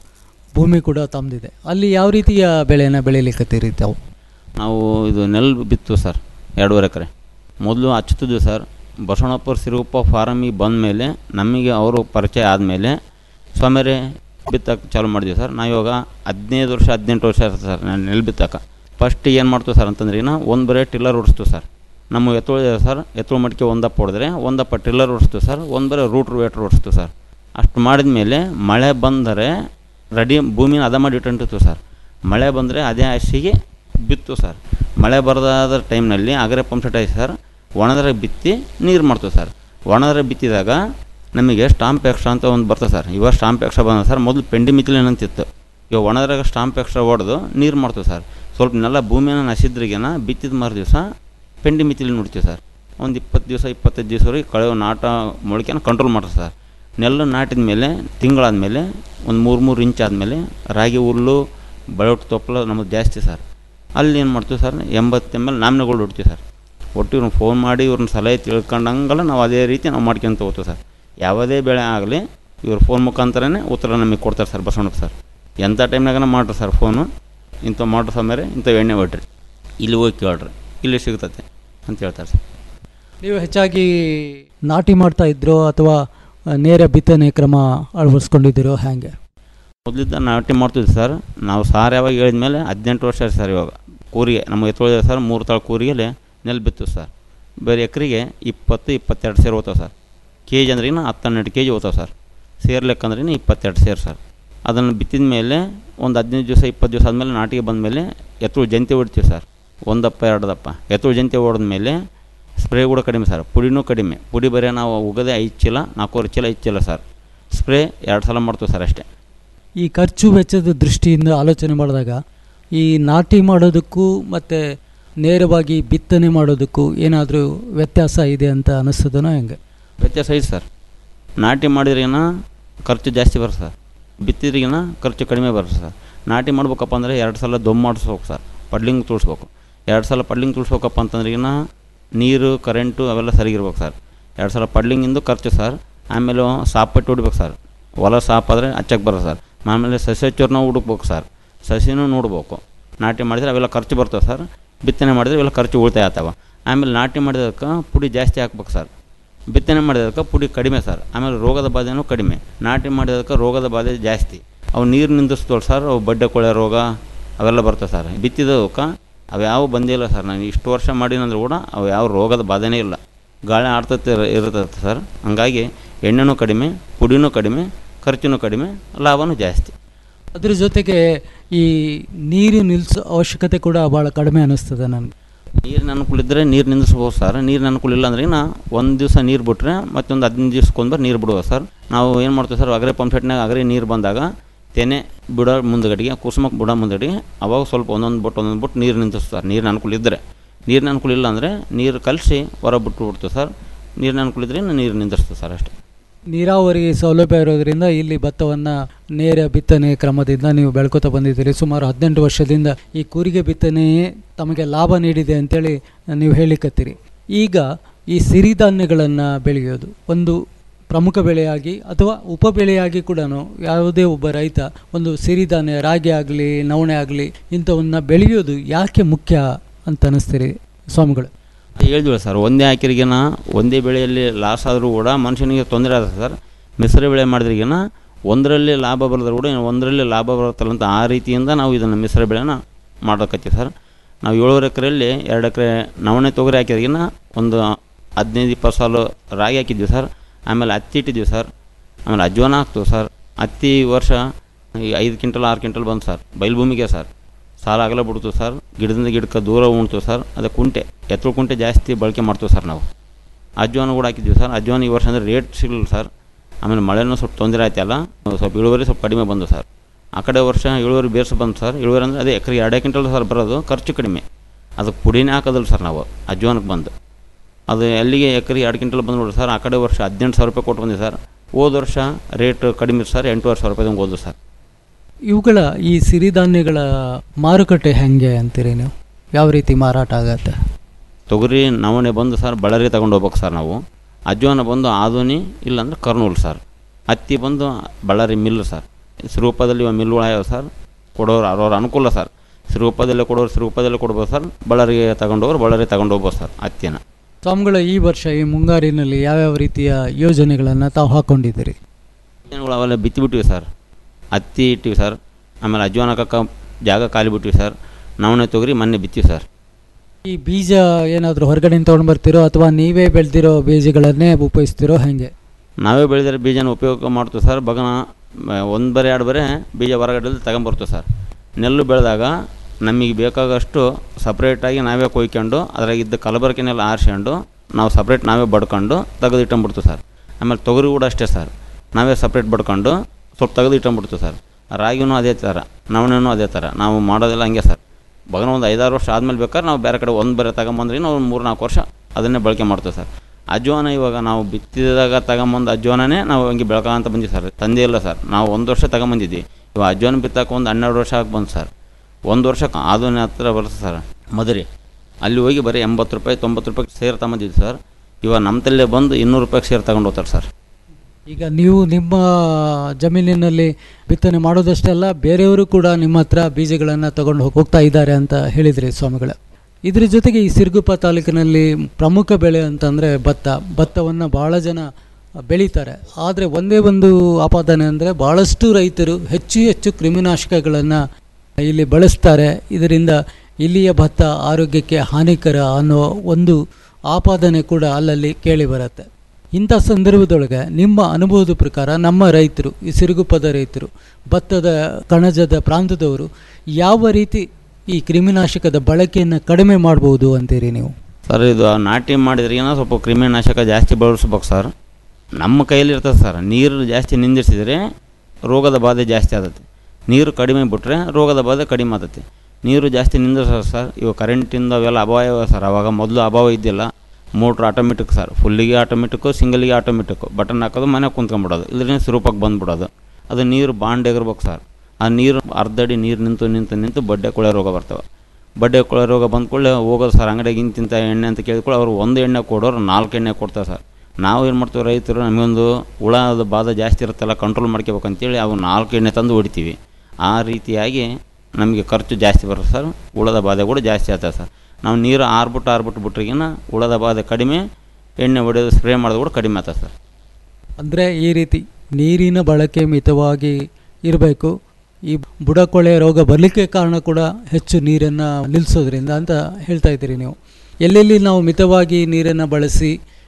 ಭೂಮಿ ಕೂಡ ತಮ್ಮದಿದೆ ಅಲ್ಲಿ ಯಾವ ರೀತಿಯ ಬೆಳೆಯನ್ನು ಬೆಳೀಲಿಕ್ಕತ್ತೀರಿ ತಾವು ನಾವು ಇದು ನೆಲ್ಲು ಬಿತ್ತು ಸರ್ ಎರಡೂವರೆ ಎಕರೆ ಮೊದಲು ಹಚ್ತಿದ್ವಿ ಸರ್ ಬಸವಣ್ಣಪ್ಪರ ಸಿರುಗುಪ್ಪ ಫಾರಮಿಗೆ ಬಂದ ಮೇಲೆ ನಮಗೆ ಅವರು ಪರಿಚಯ ಆದಮೇಲೆ ಸ್ವಾಮಿಯರೇ ಬಿತ್ತಕ್ಕೆ ಚಾಲು ಮಾಡಿದ್ವಿ ಸರ್ ನಾವು ಇವಾಗ ಹದಿನೈದು ವರ್ಷ ಹದಿನೆಂಟು ವರ್ಷ ಇರ್ತದೆ ಸರ್ ನಾನು ನೆಲ್ ಬಿತ್ತಕ್ಕೆ ಫಸ್ಟ್ ಏನು ಮಾಡ್ತೀವಿ ಸರ್ ಅಂತಂದ್ರೆ ಈಗ ಒಂದು ಬರೀ ಟಿಲ್ಲರ್ ಓಡಿಸ್ತೀವಿ ಸರ್ ನಮ್ಮ ಎತ್ತುಳು ಇದೆ ಸರ್ ಎತ್ತುಳು ಮಡಿಕೆ ಒಂದಪ್ಪ ಹೊಡೆದ್ರೆ ಒಂದಪ್ಪ ಟಿಲ್ಲರ್ ಓಡಿಸ್ತೀವಿ ಸರ್ ಒಂದು ಬರೀ ರೂಟ್ರ್ ವೇಟ್ರ್ ಓಡಿಸ್ತೀವಿ ಸರ್ ಅಷ್ಟು ಮಾಡಿದ ಮೇಲೆ ಮಳೆ ಬಂದರೆ ರೆಡಿ ಭೂಮಿನ ಹದ ಮಾಡಿ ಇಟ್ಟಿರ್ತೀವಿ ಸರ್ ಮಳೆ ಬಂದರೆ ಅದೇ ಹಸಿಗೆ ಬಿತ್ತು ಸರ್ ಮಳೆ ಬರದಾದ ಟೈಮ್ನಲ್ಲಿ ಅಗರೆ ಪಂಪ್ ಸೆಟ್ ಐತೆ ಸರ್ ಒಣದ್ರೆ ಬಿತ್ತಿ ನೀರು ಮಾಡ್ತೀವಿ ಸರ್ ಒಣದ್ರೆ ಬಿತ್ತಿದಾಗ ನಮಗೆ ಸ್ಟಾಂಪ್ ಎಕ್ಸ್ಟ್ರಾ ಅಂತ ಒಂದು ಬರ್ತದೆ ಸರ್ ಇವಾಗ ಸ್ಟಾಂಪ್ ಎಕ್ಸ್ಟ್ರಾ ಬಂದ ಸರ್ ಮೊದಲು ಪೆಂಡಿ ಮಿತಿಲ್ ಏನಂತಿತ್ತು ಇವಾಗ ಒಣದ್ರಾಗ ಸ್ಟಾಂಪ್ ಎಕ್ಸ್ಟ್ರಾ ಹೊಡೆದು ನೀರು ಮಾಡ್ತೀವಿ ಸರ್ ಸ್ವಲ್ಪ ನೆಲ ಭೂಮಿನ ನಸಿದ್ರಿಗೆನ ಬಿತ್ತಿದ ಮಾರು ದಿವಸ ಪೆಂಡಿ ಮಿತಿಲಿ ನೋಡ್ತೀವಿ ಸರ್ ಒಂದು ಇಪ್ಪತ್ತು ದಿವಸ ಇಪ್ಪತ್ತೈದು ದಿವಸವರೆಗೆ ಕಳೆ ನಾಟ ಮೊಳಕೆನ ಕಂಟ್ರೋಲ್ ಮಾಡ್ತಾರೆ ಸರ್ ನೆಲ್ಲ ನಾಟಿದ ಮೇಲೆ ತಿಂಗಳಾದಮೇಲೆ ಒಂದು ಮೂರು ಮೂರು ಇಂಚ್ ಆದಮೇಲೆ ರಾಗಿ ಹುಲ್ಲು ಬಳೆಟ್ಟು ತೊಪ್ಪಲ ನಮಗೆ ಜಾಸ್ತಿ ಸರ್ ಅಲ್ಲಿ ಏನು ಮಾಡ್ತೀವಿ ಸರ್ ಎಂಬತ್ತು ಎಮ್ ಎಲ್ ನಾಮಿನೆಗಳು ಹೊಡ್ತೀವಿ ಸರ್ ಒಟ್ಟು ಇವ್ರನ್ನ ಫೋನ್ ಮಾಡಿ ಇವ್ರನ್ನ ಸಲಹೆ ತಿಳ್ಕೊಂಡಂಗೆಲ್ಲ ನಾವು ಅದೇ ರೀತಿ ನಾವು ಮಾಡ್ಕೊಂತ ಹೋಗ್ತೀವಿ ಸರ್ ಯಾವುದೇ ಬೆಳೆ ಆಗಲಿ ಇವ್ರ ಫೋನ್ ಮುಖಾಂತರನೇ ಉತ್ತರ ನಮಗೆ ಕೊಡ್ತಾರೆ ಸರ್ ಬಸವಣ್ಣಪ್ಪ ಸರ್ ಎಂಥ ಟೈಮ್ನಾಗನ ಮಾಡ್ರಿ ಸರ್ ಫೋನು ಇಂಥ ಮಾಡ್ರಿ ಸಮಯ ಇಂಥ ಎಣ್ಣೆ ಹೊಡ್ರಿ ಇಲ್ಲಿ ಹೋಗಿ ಕೇಳ್ರಿ ಇಲ್ಲಿ ಸಿಗ್ತತೆ ಅಂತ ಹೇಳ್ತಾರೆ ಸರ್ ನೀವು ಹೆಚ್ಚಾಗಿ ನಾಟಿ ಮಾಡ್ತಾ ಇದ್ರೋ ಅಥವಾ ಆ, ನೇರ ಬಿತ್ತನೆ ಕ್ರಮ ಅಳವಡಿಸ್ಕೊಂಡಿದ್ದೀರೋ ಹೇಗೆ ಮೊದಲಿದ್ದ ನಾಟಿ ಮಾಡ್ತಿದ್ವಿ ಸರ್ ನಾವು ಸಾರ್ ಯಾವಾಗ ಹೇಳಿದ್ಮೇಲೆ ಹದಿನೆಂಟು ವರ್ಷ ಆಯ್ತು ಸರ್ ಇವಾಗ ಕೂರಿಗೆ ನಮ್ಮ ಎತ್ತೊಳಿದೆ ಸರ್ ಮೂರು ತಾಳು ಕೂರಿಗೆಲೆ ನೆಲ್ ಬಿತ್ತು ಸರ್ ಬೇರೆ ಎಕರೆಗೆ ಇಪ್ಪತ್ತು ಇಪ್ಪತ್ತೆರಡು ಸೇರು ಹೋಗ್ತಾವೆ ಸರ್ ಕೆ ಜಿ ಅಂದ್ರೆ ಹತ್ತು ಹನ್ನೆರಡು ಕೆ ಜಿ ಹೋಗ್ತಾವೆ ಸರ್ ಸೇರ್ ಲೆಕ್ಕ ಅಂದ್ರೆ ಇಪ್ಪತ್ತೆರಡು ಸೇರು ಸರ್ ಅದನ್ನು ಬಿತ್ತಿದ ಮೇಲೆ ಒಂದು ಹದಿನೈದು ದಿವಸ ಇಪ್ಪತ್ತು ದಿವಸ ಆದಮೇಲೆ ನಾಟಿಗೆ ಬಂದಮೇಲೆ ಎತ್ತುಳು ಜಂತಿ ಹೊಡ್ತೀವಿ ಸರ್ ಒಂದಪ್ಪ ಎರಡದಪ್ಪ ಎತ್ತುಳು ಜಂತಿ ಹೊಡೆದ್ಮೇಲೆ ಸ್ಪ್ರೇ ಕೂಡ ಕಡಿಮೆ ಸರ್ ಪುಡಿನೂ ಕಡಿಮೆ ಪುಡಿ ಬರೀ ನಾವು ಉಗದೆ ಐದು ಚೀಲ ನಾಲ್ಕೂವರೆ ಚೀಲ ಐದು ಚೀಲ ಸರ್ ಸ್ಪ್ರೇ ಎರಡು ಸಲ ಮಾಡ್ತೀವಿ ಸರ್ ಅಷ್ಟೇ ಈ ಖರ್ಚು ವೆಚ್ಚದ ದೃಷ್ಟಿಯಿಂದ ಆಲೋಚನೆ ಮಾಡಿದಾಗ ಈ ನಾಟಿ ಮಾಡೋದಕ್ಕೂ ಮತ್ತು ನೇರವಾಗಿ ಬಿತ್ತನೆ ಮಾಡೋದಕ್ಕೂ ಏನಾದರೂ ವ್ಯತ್ಯಾಸ ಇದೆ ಅಂತ ಅನಿಸ್ತದನೋ ಹೆಂಗೆ ವ್ಯತ್ಯಾಸ ಐತೆ ಸರ್ ನಾಟಿ ಮಾಡಿದ್ರಿಗಿನ ಖರ್ಚು ಜಾಸ್ತಿ ಬರುತ್ತೆ ಸರ್ ಬಿತ್ತಿದ್ರಿಗಿನ ಖರ್ಚು ಕಡಿಮೆ ಬರುತ್ತೆ ಸರ್ ನಾಟಿ ಮಾಡ್ಬೇಕಪ್ಪ ಅಂದರೆ ಎರಡು ಸಲ ದಮ್ ಮಾಡಿಸ್ಬೇಕು ಸರ್ ಪಡ್ಲಿಂಗ್ ತುಳಿಸ್ಬೇಕು ಎರಡು ಸಲ ಪಡ್ಲಿಂಗ್ ತುಳಿಸ್ಬೇಕಪ್ಪ ಅಂತಂದ್ರಿಗಿನ ನೀರು ಕರೆಂಟು ಅವೆಲ್ಲ ಸರಿಗಿರ್ಬೇಕು ಸರ್ ಎರಡು ಸಲ ಪಡ್ಲಿಂಗಿಂದು ಖರ್ಚು ಸರ್ ಆಮೇಲೆ ಸಾಪಟ್ಟು ಹೊಡಿಬೇಕು ಸರ್ ಹೊಲ ಸಾಪಾದರೆ ಹಚ್ಚಕ್ಕೆ ಬರೋದು ಸರ್ ಆಮೇಲೆ ಸಸಿ ಹಚ್ಚೋರ್ನ ಹುಡುಕ್ಬೇಕು ಸರ್ ಸಸಿನೂ ನೋಡ್ಬೇಕು ನಾಟಿ ಮಾಡಿದರೆ ಅವೆಲ್ಲ ಖರ್ಚು ಬರ್ತವೆ ಸರ್ ಬಿತ್ತನೆ ಮಾಡಿದರೆ ಇವೆಲ್ಲ ಖರ್ಚು ಉಳಿತಾಯ ಆಗ್ತಾವೆ ಆಮೇಲೆ ನಾಟಿ ಮಾಡಿದಕ್ಕೆ ಪುಡಿ ಜಾಸ್ತಿ ಹಾಕ್ಬೇಕು ಸರ್ ಬಿತ್ತನೆ ಮಾಡಿದಕ್ಕೆ ಪುಡಿ ಕಡಿಮೆ ಸರ್ ಆಮೇಲೆ ರೋಗದ ಬಾಧೆನೂ ಕಡಿಮೆ ನಾಟಿ ಮಾಡಿದಕ್ಕೆ ರೋಗದ ಬಾಧೆ ಜಾಸ್ತಿ ಅವು ನೀರು ನಿಂದಿಸ್ತೋಳು ಸರ್ ಅವು ಬಡ್ಡೆ ಕೊಳೆ ರೋಗ ಅವೆಲ್ಲ ಬರ್ತವೆ ಸರ್ ಬಿತ್ತಿದವಕ್ಕೆ ಅವ್ಯಾವ ಬಂದಿಲ್ಲ ಸರ್ ನಾನು ಇಷ್ಟು ವರ್ಷ ಮಾಡಿನಂದ್ರೆ ಕೂಡ ಅವು ಯಾವ ರೋಗದ ಬಾಧೆನೇ ಇಲ್ಲ ಗಾಳಿ ಆಡ್ತತೆ ಇರ್ತದೆ ಸರ್ ಹಂಗಾಗಿ ಎಣ್ಣೆನೂ ಕಡಿಮೆ ಪುಡಿನೂ ಕಡಿಮೆ ಖರ್ಚುನೂ ಕಡಿಮೆ ಲಾಭನೂ ಜಾಸ್ತಿ ಅದ್ರ ಜೊತೆಗೆ ಈ ನೀರು ನಿಲ್ಲಿಸೋ ಅವಶ್ಯಕತೆ ಕೂಡ ಭಾಳ ಕಡಿಮೆ ಅನ್ನಿಸ್ತದೆ ನನಗೆ ನೀರಿನ ಅನುಕೂಲ ಇದ್ದರೆ ನೀರು ನಿಂದಿಸ್ಬೋದು ಸರ್ ನೀರಿನ ಅನುಕೂಲ ಇಲ್ಲ ಅಂದ್ರೆ ನಾ ಒಂದು ದಿವಸ ನೀರು ಬಿಟ್ರೆ ಮತ್ತೊಂದು ಹದಿನೈದು ದಿವ್ಸಕ್ಕೊಂದು ನೀರು ಬಿಡುವ ಸರ್ ನಾವು ಏನು ಮಾಡ್ತೀವಿ ಸರ್ ಅಗರೆ ಪಂಪ್ ಸೆಟ್ನಾಗ ಅಗರೆ ನೀರು ಬಂದಾಗ ತೆನೆ ಬಿಡೋ ಮುಂದಗಡೆಗೆ ಕುಸುಮಕ್ಕೆ ಬಿಡೋ ಮುಂದಗಡೆಗೆ ಅವಾಗ ಸ್ವಲ್ಪ ಒಂದೊಂದು ಬೊಟ್ಟು ಒಂದೊಂದು ಬೊಟ್ಟು ನೀರು ನಿಂತಿಸ್ತು ಸರ್ ನೀರಿನ ಅನುಕೂಲ ಇದ್ದರೆ ನೀರಿನ ಅನುಕೂಲ ಇಲ್ಲ ಅಂದರೆ ನೀರು ಕಲಸಿ ಹೊರ ಬಿಟ್ಟು ಬಿಡ್ತೀವಿ ಸರ್ ನೀರಿನ ಅನುಕೂಲ ಇದ್ದರೆ ನೀರು ನಿಂದಿಸ್ತೀವಿ ಸರ್ ಅಷ್ಟೇ ನೀರಾವರಿ ಸೌಲಭ್ಯ ಇರೋದ್ರಿಂದ ಇಲ್ಲಿ ಭತ್ತವನ್ನು ನೇರ ಬಿತ್ತನೆ ಕ್ರಮದಿಂದ ನೀವು ಬೆಳ್ಕೊತಾ ಬಂದಿದ್ದೀರಿ ಸುಮಾರು ಹದಿನೆಂಟು ವರ್ಷದಿಂದ ಈ ಕೂರಿಗೆ ಬಿತ್ತನೆಯೇ ತಮಗೆ ಲಾಭ ನೀಡಿದೆ ಅಂತೇಳಿ ನೀವು ಹೇಳಿಕತ್ತೀರಿ ಈಗ ಈ ಸಿರಿಧಾನ್ಯಗಳನ್ನು ಬೆಳೆಯೋದು ಒಂದು ಪ್ರಮುಖ ಬೆಳೆಯಾಗಿ ಅಥವಾ ಉಪ ಬೆಳೆಯಾಗಿ ಕೂಡ ಯಾವುದೇ ಒಬ್ಬ ರೈತ ಒಂದು ಸಿರಿಧಾನ್ಯ ರಾಗಿ ಆಗಲಿ ನವಣೆ ಆಗಲಿ ಇಂಥವನ್ನ ಬೆಳೆಯೋದು ಯಾಕೆ ಮುಖ್ಯ ಅಂತ ಅನ್ನಿಸ್ತೀರಿ ಸ್ವಾಮಿಗಳು ಹೇಳಿದ್ವಿ ಸರ್ ಒಂದೇ ಹಾಕಿರಿಗಿನ ಒಂದೇ ಬೆಳೆಯಲ್ಲಿ ಲಾಸ್ ಆದರೂ ಕೂಡ ಮನುಷ್ಯನಿಗೆ ತೊಂದರೆ ಆಗುತ್ತೆ ಸರ್ ಮಿಶ್ರ ಬೆಳೆ ಮಾಡಿದ್ರಿಗಿನ ಒಂದರಲ್ಲಿ ಲಾಭ ಬರೋದ್ರು ಕೂಡ ಇನ್ನು ಒಂದರಲ್ಲಿ ಲಾಭ ಬರುತ್ತಲ್ಲ ಅಂತ ಆ ರೀತಿಯಿಂದ ನಾವು ಇದನ್ನು ಮಿಶ್ರ ಬೆಳೆನ ಮಾಡೋಕತ್ತೀವಿ ಸರ್ ನಾವು ಏಳುವರೆ ಎಕರೆಯಲ್ಲಿ ಎರಡು ಎಕರೆ ನವಣೆ ತೊಗರಿ ಹಾಕಿದ್ರಿಗಿನ ಒಂದು ಹದಿನೈದು ಇಪ್ಪತ್ತು ಸಾಲು ರಾಗಿ ಹಾಕಿದ್ವಿ ಸರ್ ಆಮೇಲೆ ಹತ್ತಿ ಇಟ್ಟಿದ್ವಿ ಸರ್ ಆಮೇಲೆ ಅಜ್ವಾನ ಹಾಕ್ತೀವಿ ಸರ್ ಹತ್ತಿ ಈ ವರ್ಷ ಈ ಐದು ಕ್ವಿಂಟಲ್ ಆರು ಕ್ವಿಂಟಲ್ ಬಂತು ಸರ್ ಬಯಲುಭೂಮಿಗೆ ಸರ್ ಸಾಲ ಆಗಲೇ ಬಿಡ್ತು ಸರ್ ಗಿಡದಿಂದ ಗಿಡಕ್ಕೆ ದೂರ ಉಣ್ತು ಸರ್ ಅದು ಕುಂಟೆ ಎತ್ತುಳು ಕುಂಟೆ ಜಾಸ್ತಿ ಬಳಕೆ ಮಾಡ್ತೀವಿ ಸರ್ ನಾವು ಅಜ್ವಾನ ಕೂಡ ಹಾಕಿದ್ವಿ ಸರ್ ಅಜ್ವಾನ ಈ ವರ್ಷ ಅಂದರೆ ರೇಟ್ ಸಿಗಲಿಲ್ಲ ಸರ್ ಆಮೇಲೆ ಮಳೆನೂ ಸ್ವಲ್ಪ ತೊಂದರೆ ಆಯ್ತಲ್ಲ ಸ್ವಲ್ಪ ಇಳುವರಿ ಸ್ವಲ್ಪ ಕಡಿಮೆ ಬಂದು ಸರ್ ಆ ಕಡೆ ವರ್ಷ ಇಳುವರಿ ಬೇಸ್ ಬಂತು ಸರ್ ಇಳುವರಿ ಅಂದರೆ ಅದೇ ಎಕರೆ ಎರಡು ಕ್ವಿಂಟಲ್ ಸರ್ ಬರೋದು ಖರ್ಚು ಕಡಿಮೆ ಅದಕ್ಕೆ ಪುಡಿನೇ ಹಾಕೋದಿಲ್ಲ ಸರ್ ನಾವು ಅಜ್ವಾನಕ್ಕೆ ಬಂದು ಅದು ಎಲ್ಲಿಗೆ ಎಕರೆ ಎರಡು ಕ್ವಿಂಟಲ್ ಬಂದು ನೋಡ್ರಿ ಸರ್ ಆ ಕಡೆ ವರ್ಷ ಹದಿನೆಂಟು ಸಾವಿರ ರೂಪಾಯಿ ಕೊಟ್ಟು ಬಂದಿದೆ ಸರ್ ಹೋದ ವರ್ಷ ರೇಟ್ ಕಡಿಮೆ ಇತ್ತು ಸರ್ ಎಂಟೂವರೆ ಸಾವಿರ ರೂಪಾಯಿದಂಗೆ ಹೋದ್ರು ಸರ್ ಇವುಗಳ ಈ ಸಿರಿಧಾನ್ಯಗಳ ಮಾರುಕಟ್ಟೆ ಹೆಂಗೆ ಅಂತೀರಿ ನೀವು ಯಾವ ರೀತಿ ಮಾರಾಟ ಆಗತ್ತೆ ತೊಗರಿ ನವಣೆ ಬಂದು ಸರ್ ಬಳ್ಳಾರಿ ತಗೊಂಡು ಹೋಗ್ಬೇಕು ಸರ್ ನಾವು ಅಜ್ವಾನ ಬಂದು ಆದೋನಿ ಇಲ್ಲಾಂದ್ರೆ ಕರ್ನೂಲು ಸರ್ ಹತ್ತಿ ಬಂದು ಬಳ್ಳಾರಿ ಮಿಲ್ಲು ಸರ್ ಸಿರೂಪದಲ್ಲಿ ಒಂದು ಮಿಲ್ಲು ಆಗ್ಯಾವ ಸರ್ ಕೊಡೋರು ಅವ್ರವ್ರ ಅನುಕೂಲ ಸರ್ ಸಿರೂಪದಲ್ಲೇ ಕೊಡೋರು ಸಿರೂಪದಲ್ಲೇ ಕೊಡ್ಬೋದು ಸರ್ ಬಳ್ಳಾರಿಗೆ ತಗೊಂಡೋರು ಬಳ್ಳಾರಿ ತಗೊಂಡು ಹೋಗ್ಬೋದು ಸರ್ ಹತ್ತಿನ ಸ್ವಾಮಿಗಳ ಈ ವರ್ಷ ಈ ಮುಂಗಾರಿನಲ್ಲಿ ಯಾವ್ಯಾವ ರೀತಿಯ ಯೋಜನೆಗಳನ್ನು ತಾವು ಹಾಕ್ಕೊಂಡಿದ್ದೀರಿ ಯೋಜನೆಗಳು ಅವೆಲ್ಲ ಬಿತ್ತಿಬಿಟ್ಟಿವಿ ಸರ್ ಹತ್ತಿ ಇಟ್ಟಿವಿ ಸರ್ ಆಮೇಲೆ ಅಜ್ವಾನ ಹಾಕಕ್ಕೆ ಜಾಗ ಖಾಲಿ ಬಿಟ್ಟಿವಿ ಸರ್ ನವಣೆ ತೊಗರಿ ಮೊನ್ನೆ ಬಿತ್ತೀವಿ ಸರ್ ಈ ಬೀಜ ಏನಾದರೂ ಹೊರಗಡೆಯಿಂದ ತೊಗೊಂಡು ಬರ್ತೀರೋ ಅಥವಾ ನೀವೇ ಬೆಳೆದಿರೋ ಬೀಜಗಳನ್ನೇ ಉಪಯೋಗಿಸ್ತಿರೋ ಹೆಂಗೆ ನಾವೇ ಬೆಳೆದಿರೋ ಬೀಜನ ಉಪಯೋಗ ಮಾಡ್ತೀವಿ ಸರ್ ಬಗನ ಒಂದು ಬರೆ ಎರಡು ಬರೆ ಬೀಜ ಹೊರಗಡೆಯಲ್ಲಿ ತಗೊಂಬರ್ತೀವಿ ಸರ್ ನೆಲ್ಲು ಬೆಳೆದಾಗ ನಮಗೆ ಬೇಕಾಗಷ್ಟು ಸಪ್ರೇಟಾಗಿ ನಾವೇ ಕೊಯ್ಕೊಂಡು ಅದ್ರಾಗಿದ್ದ ಕಲಬರಕೆನೆಲ್ಲ ಆರಿಸ್ಕೊಂಡು ನಾವು ಸಪ್ರೇಟ್ ನಾವೇ ಬಡ್ಕೊಂಡು ತೆಗೆದು ಇಟ್ಕೊಂಡ್ಬಿಡ್ತೀವಿ ಸರ್ ಆಮೇಲೆ ತೊಗರಿ ಕೂಡ ಅಷ್ಟೇ ಸರ್ ನಾವೇ ಸಪ್ರೇಟ್ ಬಡ್ಕೊಂಡು ಸ್ವಲ್ಪ ತೆಗೆದು ಇಟ್ಕೊಂಡ್ಬಿಡ್ತೀವಿ ಸರ್ ರಾಗಿನೂ ಅದೇ ಥರ ನವಣೆನೂ ಅದೇ ಥರ ನಾವು ಮಾಡೋದೆಲ್ಲ ಹಂಗೆ ಸರ್ ಬಗನ ಒಂದು ಐದಾರು ವರ್ಷ ಆದಮೇಲೆ ಬೇಕಾದ್ರೆ ನಾವು ಬೇರೆ ಕಡೆ ಒಂದು ಬರೆ ತಗೊಂಬಂದ್ರೆ ನಾವು ಒಂದು ಮೂರು ನಾಲ್ಕು ವರ್ಷ ಅದನ್ನೇ ಬಳಕೆ ಮಾಡ್ತೀವಿ ಸರ್ ಅಜ್ವಾನ ಇವಾಗ ನಾವು ಬಿತ್ತಿದಾಗ ತಗೊಂಬಂದು ಅಜ್ವಾನನೇ ನಾವು ಹಂಗೆ ಬೆಳ್ಕೊಂತ ಬಂದಿವಿ ಸರ್ ತಂದೆ ಇಲ್ಲ ಸರ್ ನಾವು ಒಂದು ವರ್ಷ ತಗೊಂಬಂದಿದ್ವಿ ಇವಾಗ ಅಜ್ವಾನ ಬಿತ್ತಕ್ಕೆ ಒಂದು ಹನ್ನೆರಡು ವರ್ಷ ಆಗಿ ಬಂದು ಸರ್ ಒಂದು ವರ್ಷಕ್ಕೆ ಆದೋನಿ ಹತ್ರ ಬರುತ್ತೆ ಸರ್ ಮದುರೆ ಅಲ್ಲಿ ಹೋಗಿ ಬರೀ ಎಂಬತ್ತು ರೂಪಾಯಿ ತೊಂಬತ್ತು ರೂಪಾಯಿ ಸೇರು ತಗೊಂಬಂದಿದ್ವಿ ಸರ್ ಇವಾಗ ನಮ್ಮ ತಲ್ಲೇ ಬಂದು ಇನ್ನೂರು ರೂಪಾಯಿಗೆ ಸೇರು ತಗೊಂಡು ಹೋಗ್ತಾರೆ ಸರ್ ಈಗ ನೀವು ನಿಮ್ಮ ಜಮೀನಿನಲ್ಲಿ ಬಿತ್ತನೆ ಮಾಡೋದಷ್ಟೇ ಅಲ್ಲ ಬೇರೆಯವರು ಕೂಡ ನಿಮ್ಮ ಹತ್ರ ಬೀಜಗಳನ್ನು ತಗೊಂಡು ಹೋಗ್ತಾ ಇದ್ದಾರೆ ಅಂತ ಹೇಳಿದ್ರಿ ಸ್ವಾಮಿಗಳ ಇದ್ರ ಜೊತೆಗೆ ಈ ಸಿರುಗುಪ್ಪ ತಾಲೂಕಿನಲ್ಲಿ ಪ್ರಮುಖ ಬೆಳೆ ಅಂತಂದರೆ ಭತ್ತ ಭತ್ತವನ್ನು ಭಾಳ ಜನ ಬೆಳೀತಾರೆ ಆದರೆ ಒಂದೇ ಒಂದು ಆಪಾದನೆ ಅಂದರೆ ಭಾಳಷ್ಟು ರೈತರು ಹೆಚ್ಚು ಹೆಚ್ಚು ಕ್ರಿಮಿನಾಶಕಗಳನ್ನು ಇಲ್ಲಿ ಬಳಸ್ತಾರೆ ಇದರಿಂದ ಇಲ್ಲಿಯ ಭತ್ತ ಆರೋಗ್ಯಕ್ಕೆ ಹಾನಿಕರ ಅನ್ನೋ ಒಂದು ಆಪಾದನೆ ಕೂಡ ಅಲ್ಲಲ್ಲಿ ಕೇಳಿ ಬರುತ್ತೆ ಇಂಥ ಸಂದರ್ಭದೊಳಗೆ ನಿಮ್ಮ ಅನುಭವದ ಪ್ರಕಾರ ನಮ್ಮ ರೈತರು ಈ ಸಿರುಗುಪ್ಪದ ರೈತರು ಭತ್ತದ ಕಣಜದ ಪ್ರಾಂತದವರು ಯಾವ ರೀತಿ ಈ ಕ್ರಿಮಿನಾಶಕದ ಬಳಕೆಯನ್ನು ಕಡಿಮೆ ಮಾಡ್ಬೋದು ಅಂತೀರಿ ನೀವು ಸರ್ ಇದು ನಾಟಿ ಮಾಡಿದ್ರೆ ಏನೋ ಸ್ವಲ್ಪ ಕ್ರಿಮಿನಾಶಕ ಜಾಸ್ತಿ ಬಳಸ್ಬೇಕು ಸರ್ ನಮ್ಮ ಕೈಯಲ್ಲಿ ಇರ್ತದೆ ಸರ್ ನೀರು ಜಾಸ್ತಿ ನಿಂದಿರಿಸಿದರೆ ರೋಗದ ಬಾಧೆ ಜಾಸ್ತಿ ಆಗುತ್ತೆ ನೀರು ಕಡಿಮೆ ಬಿಟ್ಟರೆ ರೋಗದ ಬಾಧೆ ಕಡಿಮೆ ಆಗುತ್ತೆ ನೀರು ಜಾಸ್ತಿ ನಿಂದಿರ್ಸ ಸರ್ ಇವು ಕರೆಂಟಿಂದ ಅವೆಲ್ಲ ಅಭಾವ ಇವೆ ಸರ್ ಅವಾಗ ಮೊದಲು ಅಭಾವ ಇದ್ದಿಲ್ಲ ಮೋಟ್ರ್ ಆಟೋಮೆಟಿಕ್ ಸರ್ ಫುಲ್ಲಿಗೆ ಆಟೋಮೆಟಿಕ್ಕು ಸಿಂಗಲಿಗೆ ಆಟೋಮೆಟಿಕ್ಕು ಬಟನ್ ಹಾಕೋದು ಮನೆ ಕುಂತ್ಕೊಂಡ್ಬಿಡೋದು ಇದರಿಂದ ಸ್ವರೂಪಕ್ಕೆ ಬಂದ್ಬಿಡೋದು ಅದು ನೀರು ಬಾಂಡ್ ಎಗರ್ಬೇಕು ಸರ್ ಆ ನೀರು ಅರ್ಧ ಅಡಿ ನೀರು ನಿಂತು ನಿಂತು ನಿಂತು ಬಡ್ಡೆ ಕೊಳೆ ರೋಗ ಬರ್ತವೆ ಬಡ್ಡೆ ಕೊಳೆ ರೋಗ ಬಂದ ಕೂಡಲೇ ಹೋಗೋದು ಸರ್ ಅಂಗಡಿಗೆ ಇಂತಿಂಥ ಎಣ್ಣೆ ಅಂತ ಕೇಳಿದ್ಕೊಳ್ಳಿ ಅವರು ಒಂದು ಎಣ್ಣೆ ಕೊಡೋರು ನಾಲ್ಕು ಎಣ್ಣೆ ಕೊಡ್ತಾರೆ ಸರ್ ನಾವು ಏನು ಮಾಡ್ತೀವಿ ರೈತರು ನಮಗೊಂದು ಹುಳದ ಬಾಧೆ ಜಾಸ್ತಿ ಇರುತ್ತಲ್ಲ ಕಂಟ್ರೋಲ್ ಮಾಡ್ಕೋಬೇಕಂತೇಳಿ ಅವು ನಾಲ್ಕು ಎಣ್ಣೆ ತಂದು ಹೊಡಿತೀವಿ ಆ ರೀತಿಯಾಗಿ ನಮಗೆ ಖರ್ಚು ಜಾಸ್ತಿ ಬರುತ್ತೆ ಸರ್ ಹುಳದ ಬಾಧೆ ಕೂಡ ಜಾಸ್ತಿ ಆಗ್ತದೆ ಸರ್ ನಾವು ನೀರು ಆರ್ಬಿಟ್ಟು ಆರ್ಬಿಟ್ಟು ಬಿಟ್ರಿಗಿನ ಹುಳದ ಬಾಧೆ ಕಡಿಮೆ ಎಣ್ಣೆ ಹೊಡೆಯೋದು ಸ್ಪ್ರೇ ಮಾಡೋದು ಕೂಡ ಕಡಿಮೆ ಆಗ್ತದೆ ಸರ್ ಅಂದರೆ ಈ ರೀತಿ ನೀರಿನ ಬಳಕೆ ಮಿತವಾಗಿ ಇರಬೇಕು ಈ ಬುಡಕೊಳೆ ರೋಗ ಬರಲಿಕ್ಕೆ ಕಾರಣ ಕೂಡ ಹೆಚ್ಚು ನೀರನ್ನು ನಿಲ್ಲಿಸೋದ್ರಿಂದ ಅಂತ ಹೇಳ್ತಾ ಇದ್ದೀರಿ ನೀವು ಎಲ್ಲೆಲ್ಲಿ ನಾವು ಮಿತವಾಗಿ ನೀರನ್ನು ಬಳಸಿ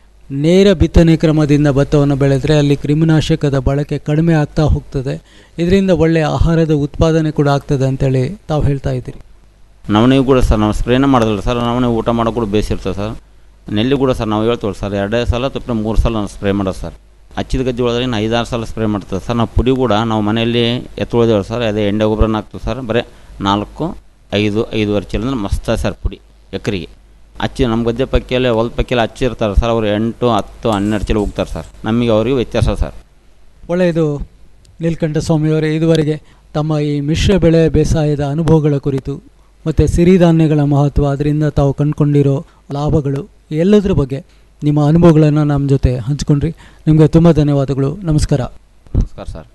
ನೇರ ಬಿತ್ತನೆ ಕ್ರಮದಿಂದ ಭತ್ತವನ್ನು ಬೆಳೆದರೆ ಅಲ್ಲಿ ಕ್ರಿಮಿನಾಶಕದ ಬಳಕೆ ಕಡಿಮೆ ಆಗ್ತಾ ಹೋಗ್ತದೆ ಇದರಿಂದ ಒಳ್ಳೆಯ ಆಹಾರದ ಉತ್ಪಾದನೆ ಕೂಡ ಆಗ್ತದೆ ಅಂತೇಳಿ ತಾವು ಹೇಳ್ತಾ ಇದ್ದೀರಿ ನವಣೆಗೂ ಕೂಡ ಸರ್ ನಾವು ಸ್ಪ್ರೇನೇ ಮಾಡೋದಿಲ್ಲ ಸರ್ ನವಣೆ ಊಟ ಮಾಡೋ ಕೂಡ ಬೇಸಿರ್ತದೆ ಸರ್ ನೆಲ್ಲಿ ಕೂಡ ಸರ್ ನಾವು ಹೇಳ್ತೀವಿ ಸರ್ ಎರಡೇ ಸಲ ತಪ್ಪು ಮೂರು ಸಲ ನಾವು ಸ್ಪ್ರೇ ಮಾಡೋದು ಸರ್ ಹಚ್ಚಿದ ಗಜ್ಜೆ ಒಳಗೆ ಇನ್ನು ಐದಾರು ಸಲ ಸ್ಪ್ರೇ ಮಾಡ್ತದೆ ಸರ್ ನಾವು ಪುಡಿ ಕೂಡ ನಾವು ಮನೆಯಲ್ಲಿ ಎತ್ತುಳಿದೇವೆ ಸರ್ ಅದೇ ಎಂಡೆ ಗೊಬ್ಬರನ ಹಾಕ್ತೀವಿ ಸರ್ ಬರೀ ನಾಲ್ಕು ಐದು ಐದುವರೆ ಚೀಲ ಅಂದ್ರೆ ಮಸ್ತ ಸರ್ ಪುಡಿ ಎಕರೆಗೆ ಹಚ್ಚಿ ನಮ್ಮ ಗದ್ದೆ ಪಕ್ಕೆಲ್ಲ ಹೊಲ ಪಕ್ಕೆಲ್ಲ ಹಚ್ಚಿರ್ತಾರೆ ಸರ್ ಅವರು ಎಂಟು ಹತ್ತು ಹನ್ನೆರಡು ಚೀಲ ಹೋಗ್ತಾರೆ ಸರ್ ನಮಗೆ ಅವರಿಗೆ ವ್ಯತ್ಯಾಸ ಸರ್ ಒಳ್ಳೆಯದು ನೀಲಕಂಠ ಸ್ವಾಮಿಯವರೇ ಇದುವರೆಗೆ ತಮ್ಮ ಈ ಮಿಶ್ರ ಬೆಳೆ ಬೇಸಾಯದ ಅನುಭವಗಳ ಕುರಿತು ಮತ್ತು ಸಿರಿಧಾನ್ಯಗಳ ಮಹತ್ವ ಅದರಿಂದ ತಾವು ಕಂಡುಕೊಂಡಿರೋ ಲಾಭಗಳು ಎಲ್ಲದರ ಬಗ್ಗೆ ನಿಮ್ಮ ಅನುಭವಗಳನ್ನು ನಮ್ಮ ಜೊತೆ ಹಂಚ್ಕೊಂಡ್ರಿ ನಿಮಗೆ ತುಂಬ ಧನ್ಯವಾದಗಳು ನಮಸ್ಕಾರ ನಮಸ್ಕಾರ ಸರ್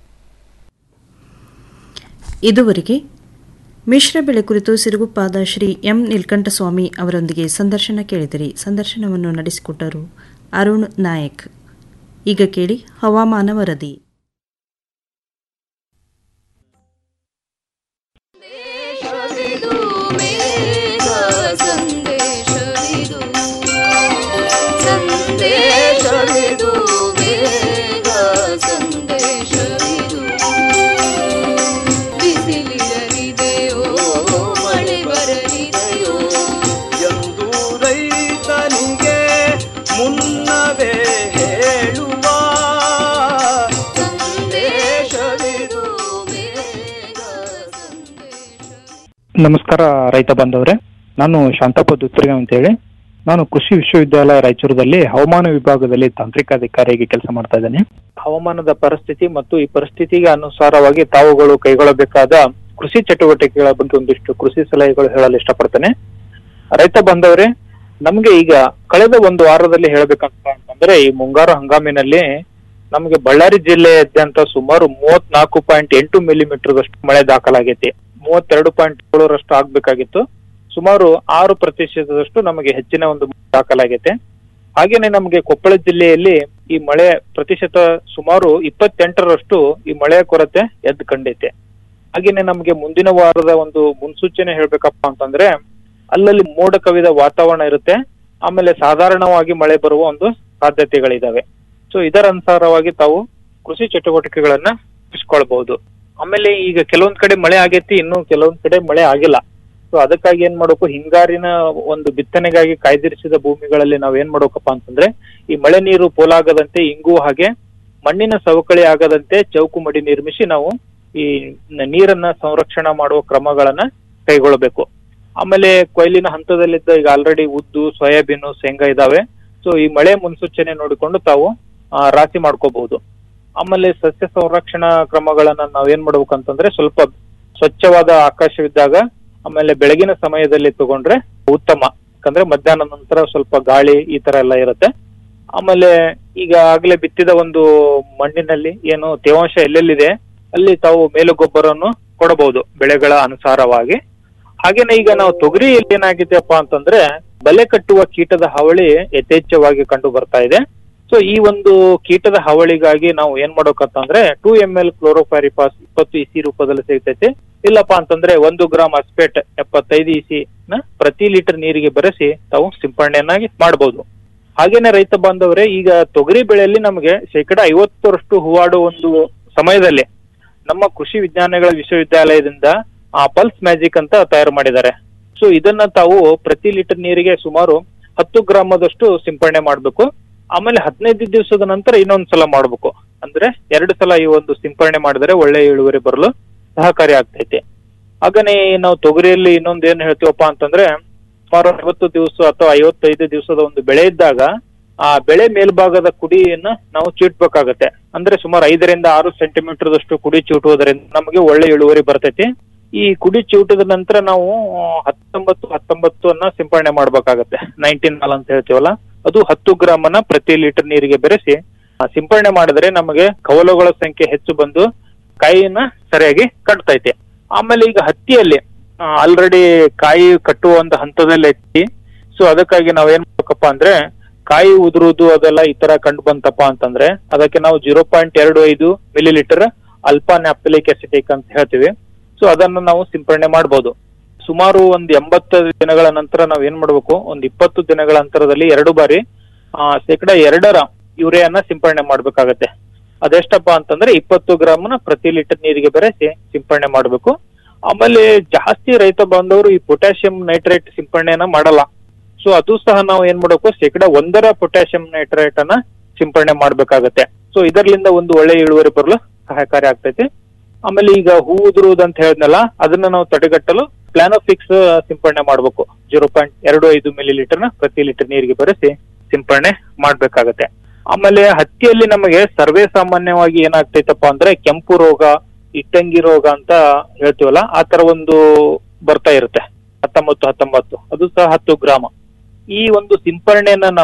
ಇದುವರೆಗೆ ಮಿಶ್ರ ಬೆಳೆ ಕುರಿತು ಸಿರುಗುಪ್ಪಾದ ಶ್ರೀ ಎಂ ನೀಲ್ಕಂಠಸ್ವಾಮಿ ಅವರೊಂದಿಗೆ ಸಂದರ್ಶನ ಕೇಳಿದಿರಿ ಸಂದರ್ಶನವನ್ನು ನಡೆಸಿಕೊಟ್ಟರು ಅರುಣ್ ನಾಯಕ್ ಈಗ ಕೇಳಿ ಹವಾಮಾನ ವರದಿ ಎಂದು ರೈತನಿಗೆ ಮುನ್ನವೇ ಹೇಳುವ ಸಂದೇಶವಿದು ನಮಸ್ಕಾರ ರೈತ ಬಾಂಧವರೇ ನಾನು ಶಾಂತಪ್ಪ ದುತ್ತರ್ಗ ಅಂತೇಳಿ ನಾನು ಕೃಷಿ ವಿಶ್ವವಿದ್ಯಾಲಯ ರಾಯಚೂರದಲ್ಲಿ ಹವಾಮಾನ ವಿಭಾಗದಲ್ಲಿ ತಾಂತ್ರಿಕ ಅಧಿಕಾರಿಯಾಗಿ ಕೆಲಸ ಮಾಡ್ತಾ ಇದ್ದೇನೆ ಹವಾಮಾನದ ಪರಿಸ್ಥಿತಿ ಮತ್ತು ಈ ಪರಿಸ್ಥಿತಿಗೆ ಅನುಸಾರವಾಗಿ ತಾವುಗಳು ಕೈಗೊಳ್ಳಬೇಕಾದ ಕೃಷಿ ಚಟುವಟಿಕೆಗಳ ಬಗ್ಗೆ ಒಂದಿಷ್ಟು ಕೃಷಿ ಸಲಹೆಗಳು ಹೇಳಲು ಇಷ್ಟಪಡ್ತೇನೆ ರೈತ ಬಾಂಧವರೇ ನಮ್ಗೆ ಈಗ ಕಳೆದ ಒಂದು ವಾರದಲ್ಲಿ ಹೇಳ್ಬೇಕಂತ ಅಂತಂದ್ರೆ ಈ ಮುಂಗಾರು ಹಂಗಾಮಿನಲ್ಲಿ ನಮಗೆ ಬಳ್ಳಾರಿ ಜಿಲ್ಲೆಯಾದ್ಯಂತ ಸುಮಾರು ಮೂವತ್ನಾಲ್ಕು ಪಾಯಿಂಟ್ ಎಂಟು ಮಿಲಿಮೀಟರ್ದಷ್ಟು ಮಳೆ ದಾಖಲಾಗೈತಿ ಮೂವತ್ತೆರಡು ಪಾಯಿಂಟ್ ಏಳರಷ್ಟು ಆಗ್ಬೇಕಾಗಿತ್ತು ಸುಮಾರು ಆರು ಪ್ರತಿಶತದಷ್ಟು ನಮಗೆ ಹೆಚ್ಚಿನ ಒಂದು ದಾಖಲಾಗೈತೆ ಹಾಗೇನೆ ನಮಗೆ ಕೊಪ್ಪಳ ಜಿಲ್ಲೆಯಲ್ಲಿ ಈ ಮಳೆ ಪ್ರತಿಶತ ಸುಮಾರು ಇಪ್ಪತ್ತೆಂಟರಷ್ಟು ಈ ಮಳೆಯ ಕೊರತೆ ಎದ್ದು ಕಂಡೈತೆ ಹಾಗೇನೆ ನಮಗೆ ಮುಂದಿನ ವಾರದ ಒಂದು ಮುನ್ಸೂಚನೆ ಹೇಳ್ಬೇಕಪ್ಪ ಅಂತಂದ್ರೆ ಅಲ್ಲಲ್ಲಿ ಮೋಡ ಕವಿದ ವಾತಾವರಣ ಇರುತ್ತೆ ಆಮೇಲೆ ಸಾಧಾರಣವಾಗಿ ಮಳೆ ಬರುವ ಒಂದು ಸಾಧ್ಯತೆಗಳಿದಾವೆ ಸೊ ಇದರ ಅನುಸಾರವಾಗಿ ತಾವು ಕೃಷಿ ಚಟುವಟಿಕೆಗಳನ್ನ ಇಸ್ಕೊಳ್ಬಹುದು ಆಮೇಲೆ ಈಗ ಕೆಲವೊಂದ್ ಕಡೆ ಮಳೆ ಆಗೈತಿ ಇನ್ನು ಕೆಲವೊಂದ್ ಕಡೆ ಮಳೆ ಆಗಿಲ್ಲ ಸೊ ಅದಕ್ಕಾಗಿ ಏನ್ ಮಾಡ್ಬೇಕು ಹಿಂಗಾರಿನ ಒಂದು ಬಿತ್ತನೆಗಾಗಿ ಕಾಯ್ದಿರಿಸಿದ ಭೂಮಿಗಳಲ್ಲಿ ನಾವ್ ಏನ್ ಮಾಡ್ಬೇಕಪ್ಪ ಅಂತಂದ್ರೆ ಈ ಮಳೆ ನೀರು ಪೋಲಾಗದಂತೆ ಇಂಗು ಹಾಗೆ ಮಣ್ಣಿನ ಸವಕಳಿ ಆಗದಂತೆ ಚೌಕು ಮಡಿ ನಿರ್ಮಿಸಿ ನಾವು ಈ ನ- ನೀರನ್ನ ಸಂರಕ್ಷಣಾ ಮಾಡುವ ಕ್ರಮಗಳನ್ನ ಕೈಗೊಳ್ಳಬೇಕು ಆಮೇಲೆ ಕೊಯ್ಲಿನ ಹಂತದಲ್ಲಿದ್ದ ಈಗ ಆಲ್ರೆಡಿ ಉದ್ದು ಸೋಯಾಬೀನು ಶೇಂಗಾ ಇದಾವೆ ಸೊ ಈ ಮಳೆ ಮುನ್ಸೂಚನೆ ನೋಡಿಕೊಂಡು ತಾವು ಆ, ರಾಶಿ ಮಾಡ್ಕೋಬಹುದು ಆಮೇಲೆ ಸಸ್ಯ ಸಂರಕ್ಷಣಾ ಕ್ರಮಗಳನ್ನ ನಾವ್ ಏನ್ ಮಾಡ್ಬೇಕು ಅಂತಂದ್ರೆ ಸ್ವಲ್ಪ ಸ್ವಚ್ಛವಾದ ಆಕಾಶವಿದ್ದಾಗ ಆಮೇಲೆ ಬೆಳಗಿನ ಸಮಯದಲ್ಲಿ ತಗೊಂಡ್ರೆ ಉತ್ತಮ ಯಾಕಂದ್ರೆ ಮಧ್ಯಾಹ್ನ ನಂತರ ಸ್ವಲ್ಪ ಗಾಳಿ ಈ ತರ ಎಲ್ಲ ಇರುತ್ತೆ ಆಮೇಲೆ ಈಗ ಆಗ್ಲೇ ಬಿತ್ತಿದ ಒಂದು ಮಣ್ಣಿನಲ್ಲಿ ಏನು ತೇವಾಂಶ ಎಲ್ಲೆಲ್ಲಿದೆ ಅಲ್ಲಿ ತಾವು ಮೇಲು ಗೊಬ್ಬರವನ್ನು ಕೊಡಬಹುದು ಬೆಳೆಗಳ ಅನುಸಾರವಾಗಿ ಹಾಗೇನೆ ಈಗ ನಾವು ತೊಗರಿಯಲ್ಲಿ ಏನಾಗಿದೆಯಪ್ಪ ಅಂತಂದ್ರೆ ಬಲೆ ಕಟ್ಟುವ ಕೀಟದ ಹಾವಳಿ ಯಥೇಚ್ಛವಾಗಿ ಕಂಡು ಬರ್ತಾ ಇದೆ ಸೊ ಈ ಒಂದು ಕೀಟದ ಹಾವಳಿಗಾಗಿ ನಾವು ಏನ್ ಮಾಡ್ಬೇಕಂತಂದ್ರೆ ಟೂ ಎಂ ಎಲ್ ಕ್ಲೋರೋಫಾರಿಪಾಸ್ ಇಪ್ಪತ್ತು ಇಸಿ ರೂಪದಲ್ಲಿ ಸಿಗ್ತೈತೆ ಇಲ್ಲಪ್ಪ ಅಂತಂದ್ರೆ ಒಂದು ಗ್ರಾಮ್ ಅಸ್ಪೆಟ್ ಎಪ್ಪತ್ತೈದು ಇಸಿ ನ ಪ್ರತಿ ಲೀಟರ್ ನೀರಿಗೆ ಬೆರೆಸಿ ತಾವು ಸಿಂಪರಣೆಯನ್ನಾಗಿ ಮಾಡಬಹುದು ಹಾಗೇನೆ ರೈತ ಬಾಂಧವರೇ ಈಗ ತೊಗರಿ ಬೆಳೆಯಲ್ಲಿ ನಮಗೆ ಶೇಕಡ ಐವತ್ತರಷ್ಟು ಹೂವಾಡುವ ಒಂದು ಸಮಯದಲ್ಲಿ ನಮ್ಮ ಕೃಷಿ ವಿಜ್ಞಾನಗಳ ವಿಶ್ವವಿದ್ಯಾಲಯದಿಂದ ಆ ಪಲ್ಸ್ ಮ್ಯಾಜಿಕ್ ಅಂತ ತಯಾರು ಮಾಡಿದ್ದಾರೆ ಸೊ ಇದನ್ನ ತಾವು ಪ್ರತಿ ಲೀಟರ್ ನೀರಿಗೆ ಸುಮಾರು ಹತ್ತು ಗ್ರಾಮದಷ್ಟು ಸಿಂಪರಣೆ ಮಾಡಬೇಕು ಆಮೇಲೆ ಹದಿನೈದು ದಿವಸದ ನಂತರ ಇನ್ನೊಂದ್ ಸಲ ಮಾಡ್ಬೇಕು ಅಂದ್ರೆ ಎರಡು ಸಲ ಈ ಒಂದು ಸಿಂಪರಣೆ ಮಾಡಿದ್ರೆ ಒಳ್ಳೆ ಇಳುವರಿ ಬರಲು ಸಹಕಾರಿ ಆಗ್ತೈತೆ ಹಾಗನೇ ನಾವು ತೊಗರಿಯಲ್ಲಿ ಇನ್ನೊಂದ್ ಏನ್ ಹೇಳ್ತೀವಪ್ಪ ಅಂತಂದ್ರೆ ಸುಮಾರು ಐವತ್ತು ದಿವಸ ಅಥವಾ ಐವತ್ತೈದು ದಿವಸದ ಒಂದು ಬೆಳೆ ಇದ್ದಾಗ ಆ ಬೆಳೆ ಮೇಲ್ಭಾಗದ ಕುಡಿಯನ್ನ ನಾವು ಚೀಟ್ಬೇಕಾಗತ್ತೆ ಅಂದ್ರೆ ಸುಮಾರು ಐದರಿಂದ ಆರು ಸೆಂಟಿಮೀಟರ್ದಷ್ಟು ಕುಡಿ ಚೀಟುವುದರಿಂದ ನಮಗೆ ಒಳ್ಳೆ ಇಳುವರಿ ಬರ್ತೈತಿ ಈ ಕುಡಿ ಚೀಟದ ನಂತರ ನಾವು ಹತ್ತೊಂಬತ್ತು ಹತ್ತೊಂಬತ್ತು ಅನ್ನ ಸಿಂಪರಣೆ ಮಾಡ್ಬೇಕಾಗತ್ತೆ ನೈನ್ಟೀನ್ ನಾಲ್ ಅಂತ ಹೇಳ್ತೀವಲ್ಲ ಅದು ಹತ್ತು ಗ್ರಾಮ್ ಅನ್ನ ಪ್ರತಿ ಲೀಟರ್ ನೀರಿಗೆ ಬೆರೆಸಿ ಆ, ಸಿಂಪರಣೆ ಮಾಡಿದ್ರೆ ನಮಗೆ ಕವಲುಗಳ ಸಂಖ್ಯೆ ಹೆಚ್ಚು ಬಂದು ಕಾಯಿನ ಸರಿಯಾಗಿ ಕಟ್ತೈತೆ ಆಮೇಲೆ ಈಗ ಹತ್ತಿಯಲ್ಲಿ ಆಲ್ರೆಡಿ ಕಾಯಿ ಕಟ್ಟುವ ಒಂದು ಹಂತದಲ್ಲಿ ಐತಿ ಸೊ ಅದಕ್ಕಾಗಿ ನಾವ್ ಏನ್ ಮಾಡ್ಬೇಕಪ್ಪ ಅಂದ್ರೆ ಕಾಯಿ ಉದುರುವುದು ಅದೆಲ್ಲ ಈ ತರ ಕಂಡು ಬಂತಪ್ಪ ಅಂತಂದ್ರೆ ಅದಕ್ಕೆ ನಾವು ಜೀರೋ ಪಾಯಿಂಟ್ ಎರಡು ಐದು millilitre alpha naphthalic acetic ಅಂತ ಹೇಳ್ತೀವಿ ಸೊ ಅದನ್ನು ನಾವು ಸಿಂಪರಣೆ ಮಾಡಬಹುದು ಸುಮಾರು ಒಂದ್ ಎಂಬತ್ತು ದಿನಗಳ ನಂತರ ನಾವ್ ಏನ್ ಮಾಡ್ಬೇಕು ಒಂದ್ ಇಪ್ಪತ್ತು ದಿನಗಳ ಅಂತರದಲ್ಲಿ ಎರಡು ಬಾರಿ ಆ, ಶೇಕಡ ಎರಡರ ಯೂರಿಯಾನ ಸಿಂಪರಣೆ ಮಾಡ್ಬೇಕಾಗತ್ತೆ ಅದೆಷ್ಟಪ್ಪ ಅಂತಂದ್ರೆ ಇಪ್ಪತ್ತು ಗ್ರಾಮ್ನ ಪ್ರತಿ ಲೀಟರ್ ನೀರಿಗೆ ಬೆರೆಸಿ ಸಿಂಪರಣೆ ಮಾಡಬೇಕು ಆಮೇಲೆ ಜಾಸ್ತಿ ರೈತ ಬಾಂಧವರು ಈ ಪೊಟ್ಯಾಷಿಯಂ ನೈಟ್ರೇಟ್ ಸಿಂಪರಣೆಯನ್ನ ಮಾಡಲ್ಲ ಸೊ ಅದು ಸಹ ನಾವು ಏನ್ ಮಾಡಬೇಕು ಶೇಕಡ ಒಂದರ ಪೊಟ್ಯಾಷಿಯಂ ನೈಟ್ರೇಟ್ ಅನ್ನ ಸಿಂಪರಣೆ ಮಾಡ್ಬೇಕಾಗತ್ತೆ ಸೊ ಇದರಿಂದ ಒಂದು ಒಳ್ಳೆ ಇಳುವರಿ ಬರಲು ಸಹಕಾರಿ ಆಗ್ತೈತಿ ಆಮೇಲೆ ಈಗ ಹೂ ಉದುರುವುದು ಅಂತ ಹೇಳಿದ್ನಲ್ಲ ಅದನ್ನ ನಾವು ತಡೆಗಟ್ಟಲು ಪ್ಲಾನೋಫಿಕ್ಸ್ ಸಿಂಪರಣೆ ಮಾಡಬೇಕು ಜೀರೋ ಪಾಯಿಂಟ್ ಎರಡು ಐದು ಮಿಲಿ ಲೀಟರ್ನ ಪ್ರತಿ ಲೀಟರ್ ನೀರಿಗೆ ಬೆರೆಸಿ ಸಿಂಪರಣೆ ಮಾಡ್ಬೇಕಾಗತ್ತೆ ಆಮೇಲೆ ಹತ್ತಿಯಲ್ಲಿ ನಮಗೆ ಸರ್ವೇ ಸಾಮಾನ್ಯವಾಗಿ ಏನಾಗ್ತೈತಪ್ಪ ಅಂದ್ರೆ ಕೆಂಪು ರೋಗ ಇಟ್ಟಂಗಿ ರೋಗ ಅಂತ ಹೇಳ್ತೀವಲ್ಲ ಆ ತರ ಒಂದು ಬರ್ತಾ ಇರುತ್ತೆ ಹತ್ತೊಂಬತ್ತು ಹತ್ತೊಂಬತ್ತು ಅದು ಸಹ ಹತ್ತು ಗ್ರಾಮ ಈ ಒಂದು ಸಿಂಪರಣೆಯನ್ನ ನಾವು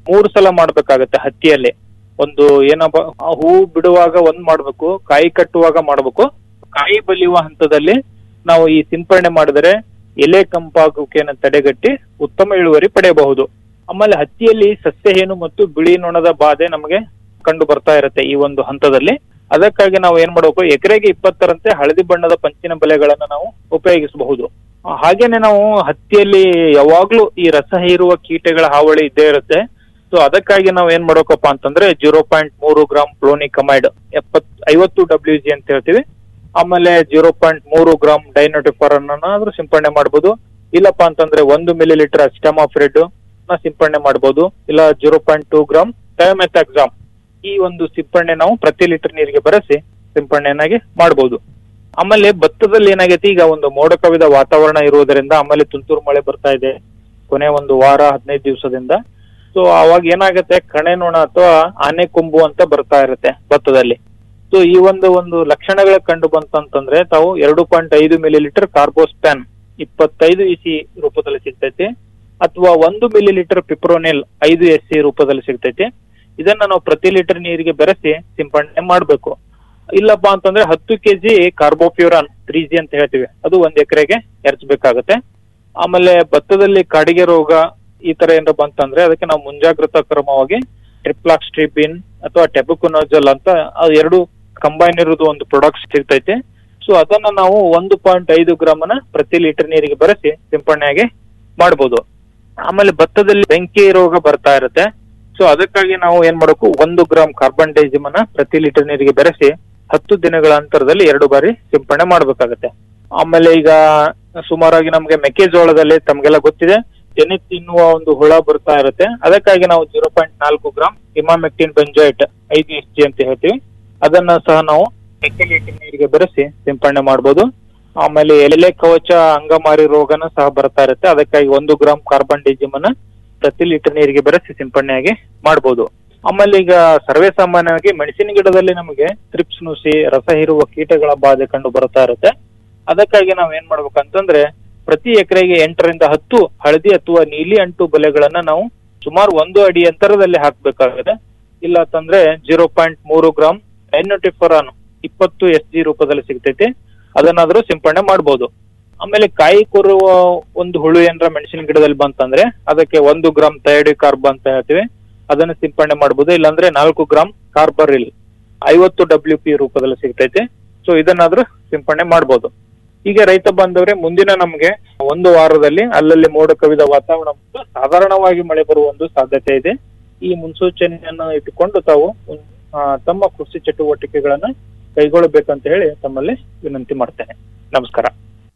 ಮೂರು ಸಲ ಮಾಡ್ಬೇಕಾಗತ್ತೆ ಹತ್ತಿಯಲ್ಲಿ ಒಂದು ಏನಪ್ಪ ಆ ಹೂ ಬಿಡುವಾಗ ಒಂದ್ ಮಾಡ್ಬೇಕು ಕಾಯಿ ಕಟ್ಟುವಾಗ ಮಾಡ್ಬೇಕು ಕಾಯಿ ಬಲಿಯುವ ಹಂತದಲ್ಲಿ ನಾವು ಈ ಸಿಂಪರಣೆ ಮಾಡಿದರೆ ಎಲೆ ಕಂಪಾಗುವಿಕೆಯನ್ನು ತಡೆಗಟ್ಟಿ ಉತ್ತಮ ಇಳುವರಿ ಪಡೆಯಬಹುದು ಆಮೇಲೆ ಹತ್ತಿಯಲ್ಲಿ ಸಸ್ಯಹೇನು ಮತ್ತು ಬಿಳಿ ನೊಣದ ಬಾಧೆ ನಮಗೆ ಕಂಡು ಬರ್ತಾ ಇರುತ್ತೆ ಈ ಒಂದು ಹಂತದಲ್ಲಿ ಅದಕ್ಕಾಗಿ ನಾವು ಏನ್ ಮಾಡಬೇಕು ಎಕರೆಗೆ ಇಪ್ಪತ್ತರಂತೆ ಹಳದಿ ಬಣ್ಣದ ಪಂಚಿನ ಬಲೆಗಳನ್ನ ನಾವು ಉಪಯೋಗಿಸಬಹುದು ಆ, ಹಾಗೇನೆ ನಾವು ಹತ್ತಿಯಲ್ಲಿ ಯಾವಾಗ್ಲೂ ಈ ರಸ ಹೀರುವ ಕೀಟಗಳ ಹಾವಳಿ ಇದ್ದೇ ಇರುತ್ತೆ ಸೊ ಅದಕ್ಕಾಗಿ ನಾವು ಏನ್ ಮಾಡ್ಬೇಕಪ್ಪ ಅಂತಂದ್ರೆ ಜೀರೋ ಪಾಯಿಂಟ್ ಮೂರು ಗ್ರಾಮ್ ಪ್ಲೋನಿಕಮೈಡ್ ಎಪ್ಪತ್ ಐವತ್ತು ಡಬ್ಲ್ಯೂ ಜಿ ಅಂತ ಹೇಳ್ತೀವಿ ಆಮೇಲೆ ಜೀರೋ ಪಾಯಿಂಟ್ ಮೂರು ಗ್ರಾಮ್ ಡೈನೋಟಿಫರ್ ಅನ್ನಾದ್ರೂ ಸಿಂಪಡಣೆ ಮಾಡ್ಬೋದು ಇಲ್ಲಪ್ಪ ಅಂತಂದ್ರೆ ಒಂದು ಮಿಲಿ ಲೀಟರ್ ಅಸ್ಟಮಾಫ್ರೆಡ್ ನ ಸಿಂಪಡಣೆ ಮಾಡ್ಬೋದು ಇಲ್ಲ zero point two gram thiamethoxam ಈ ಒಂದು ಸಿಂಪಡಣೆ ನಾವು ಪ್ರತಿ ಲೀಟರ್ ನೀರಿಗೆ ಬೆರೆಸಿ ಸಿಂಪಡಣೆಯನ್ನಾಗಿ ಮಾಡ್ಬೋದು ಆಮೇಲೆ ಭತ್ತದಲ್ಲಿ ಏನಾಗೈತಿ ಈಗ ಒಂದು ಮೋಡ ಕವಿದ ವಾತಾವರಣ ಇರುವುದರಿಂದ ಆಮೇಲೆ ತುಂತುರು ಮಳೆ ಬರ್ತಾ ಇದೆ ಕೊನೆ ಒಂದು ವಾರ ಹದಿನೈದು ದಿವಸದಿಂದ ಸೊ ಅವಾಗ ಏನಾಗುತ್ತೆ ಕಣೆ ನೊಣ ಅಥವಾ ಆನೆ ಕೊಂಬು ಅಂತ ಬರ್ತಾ ಇರುತ್ತೆ ಭತ್ತದಲ್ಲಿ ಸೊ ಈ ಒಂದು ಒಂದು ಲಕ್ಷಣಗಳ ಕಂಡು ಬಂತಂತಂದ್ರೆ ತಾವು ಎರಡು ಪಾಯಿಂಟ್ ಐದು ಮಿಲಿ ಲೀಟರ್ ಕಾರ್ಬೋಸ್ಪ್ಯಾನ್ ಇಪ್ಪತ್ತೈದು ಇಸಿ ರೂಪದಲ್ಲಿ ಸಿಗ್ತೈತಿ ಅಥವಾ ಒಂದು ಮಿಲಿ ಲೀಟರ್ ಪಿಪ್ರೋನೆಲ್ ಐದು ಎಸ್ ಸಿ ರೂಪದಲ್ಲಿ ಸಿಗ್ತೈತಿ ಇದನ್ನ ನಾವು ಪ್ರತಿ ಲೀಟರ್ ನೀರಿಗೆ ಬೆರೆಸಿ ಸಿಂಪಡಣೆ ಮಾಡಬೇಕು ಇಲ್ಲಪ್ಪ ಅಂತಂದ್ರೆ ಹತ್ತು ಕೆಜಿ ಕಾರ್ಬೋಫ್ಯೂರಾನ್ ತ್ರೀ ಜಿ ಅಂತ ಹೇಳ್ತೀವಿ ಅದು ಒಂದ್ ಎಕರೆಗೆ ಎರಚಬೇಕಾಗತ್ತೆ ಆಮೇಲೆ ಭತ್ತದಲ್ಲಿ ಕಾಡಿಗೆ ರೋಗ ಈ ತರ ಏನಾರ ಬಂತಂದ್ರೆ ಅದಕ್ಕೆ ನಾವು ಮುಂಜಾಗ್ರತಾ ಕ್ರಮವಾಗಿ ಟ್ರಿಪ್ಲಾಕ್ಸ್ಟ್ರಿಪಿನ್ ಅಥವಾ ಟೆಬುಕೊನೋಜಲ್ ಅಂತ ಅದು ಎರಡು ಕಂಬೈನ್ ಇರೋದು ಒಂದು ಪ್ರಾಡಕ್ಟ್ ಸಿಗ್ತೈತೆ ಸೊ ಅದನ್ನ ನಾವು ಒಂದು ಪಾಯಿಂಟ್ ಐದು ಗ್ರಾಮನ ಪ್ರತಿ ಲೀಟರ್ ನೀರಿಗೆ ಬೆರೆಸಿ ಸಿಂಪಡಣೆಯಾಗಿ ಮಾಡ್ಬೋದು ಆಮೇಲೆ ಭತ್ತದಲ್ಲಿ ಬೆಂಕಿ ರೋಗ ಬರ್ತಾ ಇರುತ್ತೆ ಸೊ ಅದಕ್ಕಾಗಿ ನಾವು ಏನ್ ಮಾಡಬೇಕು ಒಂದು ಗ್ರಾಮ್ ಕಾರ್ಬನ್ ಡೈಸಿಮ್ ಅನ್ನ ಪ್ರತಿ ಲೀಟರ್ ನೀರಿಗೆ ಬೆರೆಸಿ ಹತ್ತು ದಿನಗಳ ಅಂತರದಲ್ಲಿ ಎರಡು ಬಾರಿ ಸಿಂಪಡಣೆ ಮಾಡ್ಬೇಕಾಗತ್ತೆ ಆಮೇಲೆ ಈಗ ಸುಮಾರಾಗಿ ನಮ್ಗೆ ಮೆಕ್ಕೆಜೋಳದಲ್ಲಿ ತಮ್ಗೆಲ್ಲ ಗೊತ್ತಿದೆ ಜನಿ ತಿನ್ನುವ ಒಂದು ಹುಳ ಬರ್ತಾ ಇರುತ್ತೆ ಅದಕ್ಕಾಗಿ ನಾವು ಜೀರೋ ಪಾಯಿಂಟ್ ನಾಲ್ಕು ಗ್ರಾಮ್ ಇಮಾಮೆಕ್ಟಿನ್ ಬೆಂಜಾಯ್ಟ್ ಐದು ಎಸ್ ಜಿ ಅಂತ ಹೇಳ್ತೀವಿ ಅದನ್ನ ಸಹ ನಾವು ಪ್ರತಿ ಲೀಟರ್ ನೀರಿಗೆ ಬೆರೆಸಿ ಸಿಂಪಡಣೆ ಮಾಡ್ಬೋದು ಆಮೇಲೆ ಎಲೆ ಕವಚ ಅಂಗಮಾರಿ ರೋಗನ ಸಹ ಬರ್ತಾ ಇರುತ್ತೆ ಅದಕ್ಕಾಗಿ ಒಂದು ಗ್ರಾಮ್ ಕಾರ್ಬನ್ ಡೈಜಿಮ್ ಅನ್ನ ಪ್ರತಿ ಲೀಟರ್ ನೀರಿಗೆ ಬೆರೆಸಿ ಸಿಂಪಡಣೆಯಾಗಿ ಮಾಡ್ಬೋದು ಆಮೇಲೆ ಈಗ ಸರ್ವೇ ಸಾಮಾನ್ಯವಾಗಿ ಮೆಣಸಿನ ಗಿಡದಲ್ಲಿ ನಮಗೆ ತ್ರಿಪ್ಸ್ ನುಸಿ ರಸ ಹೀರುವ ಕೀಟಗಳ ಬಾಧೆ ಕಂಡು ಬರ್ತಾ ಇರುತ್ತೆ ಅದಕ್ಕಾಗಿ ನಾವ್ ಏನ್ ಮಾಡ್ಬೇಕಂತಂದ್ರೆ ಪ್ರತಿ ಎಕರೆಗೆ ಎಂಟರಿಂದ ಹತ್ತು ಹಳದಿ ಅಥವಾ ನೀಲಿ ಅಂಟು ಬಲೆಗಳನ್ನ ನಾವು ಸುಮಾರು ಒಂದು ಅಡಿ ಅಂತರದಲ್ಲಿ ಹಾಕ್ಬೇಕಾಗುತ್ತೆ ಇಲ್ಲ ಅಂತಂದ್ರೆ ಜೀರೋ ಪಾಯಿಂಟ್ ಮೂರು ಗ್ರಾಮ್ ಡೈನೋಟಿಫರಾನ್ ಇಪ್ಪತ್ತು ಎಸ್ ಜಿ ರೂಪದಲ್ಲಿ ಸಿಗ್ತೈತಿ ಅದನ್ನಾದ್ರೂ ಸಿಂಪಡಣೆ ಮಾಡ್ಬೋದು ಆಮೇಲೆ ಕಾಯಿ ಕೊರುವ ಒಂದು ಹುಳು ಏನಾರ ಮೆಣಸಿನ ಗಿಡದಲ್ಲಿ ಬಂತಂದ್ರೆ ಅದಕ್ಕೆ ಒಂದು ಗ್ರಾಮ್ ಥೈಡಿ ಕಾರ್ಬ್ ಅಂತ ಹೇಳ್ತೀವಿ ಅದನ್ನ ಸಿಂಪಡಣೆ ಮಾಡ್ಬೋದು ಇಲ್ಲಾಂದ್ರೆ ನಾಲ್ಕು ಗ್ರಾಮ್ ಕಾರ್ಬರಿಲ್ ಐವತ್ತು ಡಬ್ಲ್ಯೂ ಪಿ ರೂಪದಲ್ಲಿ ಸಿಗ್ತೈತೆ ಸೊ ಇದನ್ನಾದ್ರೂ ಸಿಂಪಡಣೆ ಮಾಡ್ಬೋದು ಈಗ ರೈತ ಬಾಂಧವರೇ ಮುಂದಿನ ನಮಗೆ ಒಂದು ವಾರದಲ್ಲಿ ಅಲ್ಲಲ್ಲಿ ಮೋಡ ಕವಿದ ವಾತಾವರಣ ಮತ್ತು ಸಾಧಾರಣವಾಗಿ ಮಳೆ ಬರುವ ಒಂದು ಸಾಧ್ಯತೆ ಇದೆ ಈ ಮುನ್ಸೂಚನೆಯನ್ನು ಇಟ್ಟುಕೊಂಡು ತಾವು ಆ, ತಮ್ಮ ಕೃಷಿ ಚಟುವಟಿಕೆಗಳನ್ನ ಕೈಗೊಳ್ಳಬೇಕಂತ ಹೇಳಿ ತಮ್ಮಲ್ಲಿ ವಿನಂತಿ ಮಾಡ್ತೇನೆ ನಮಸ್ಕಾರ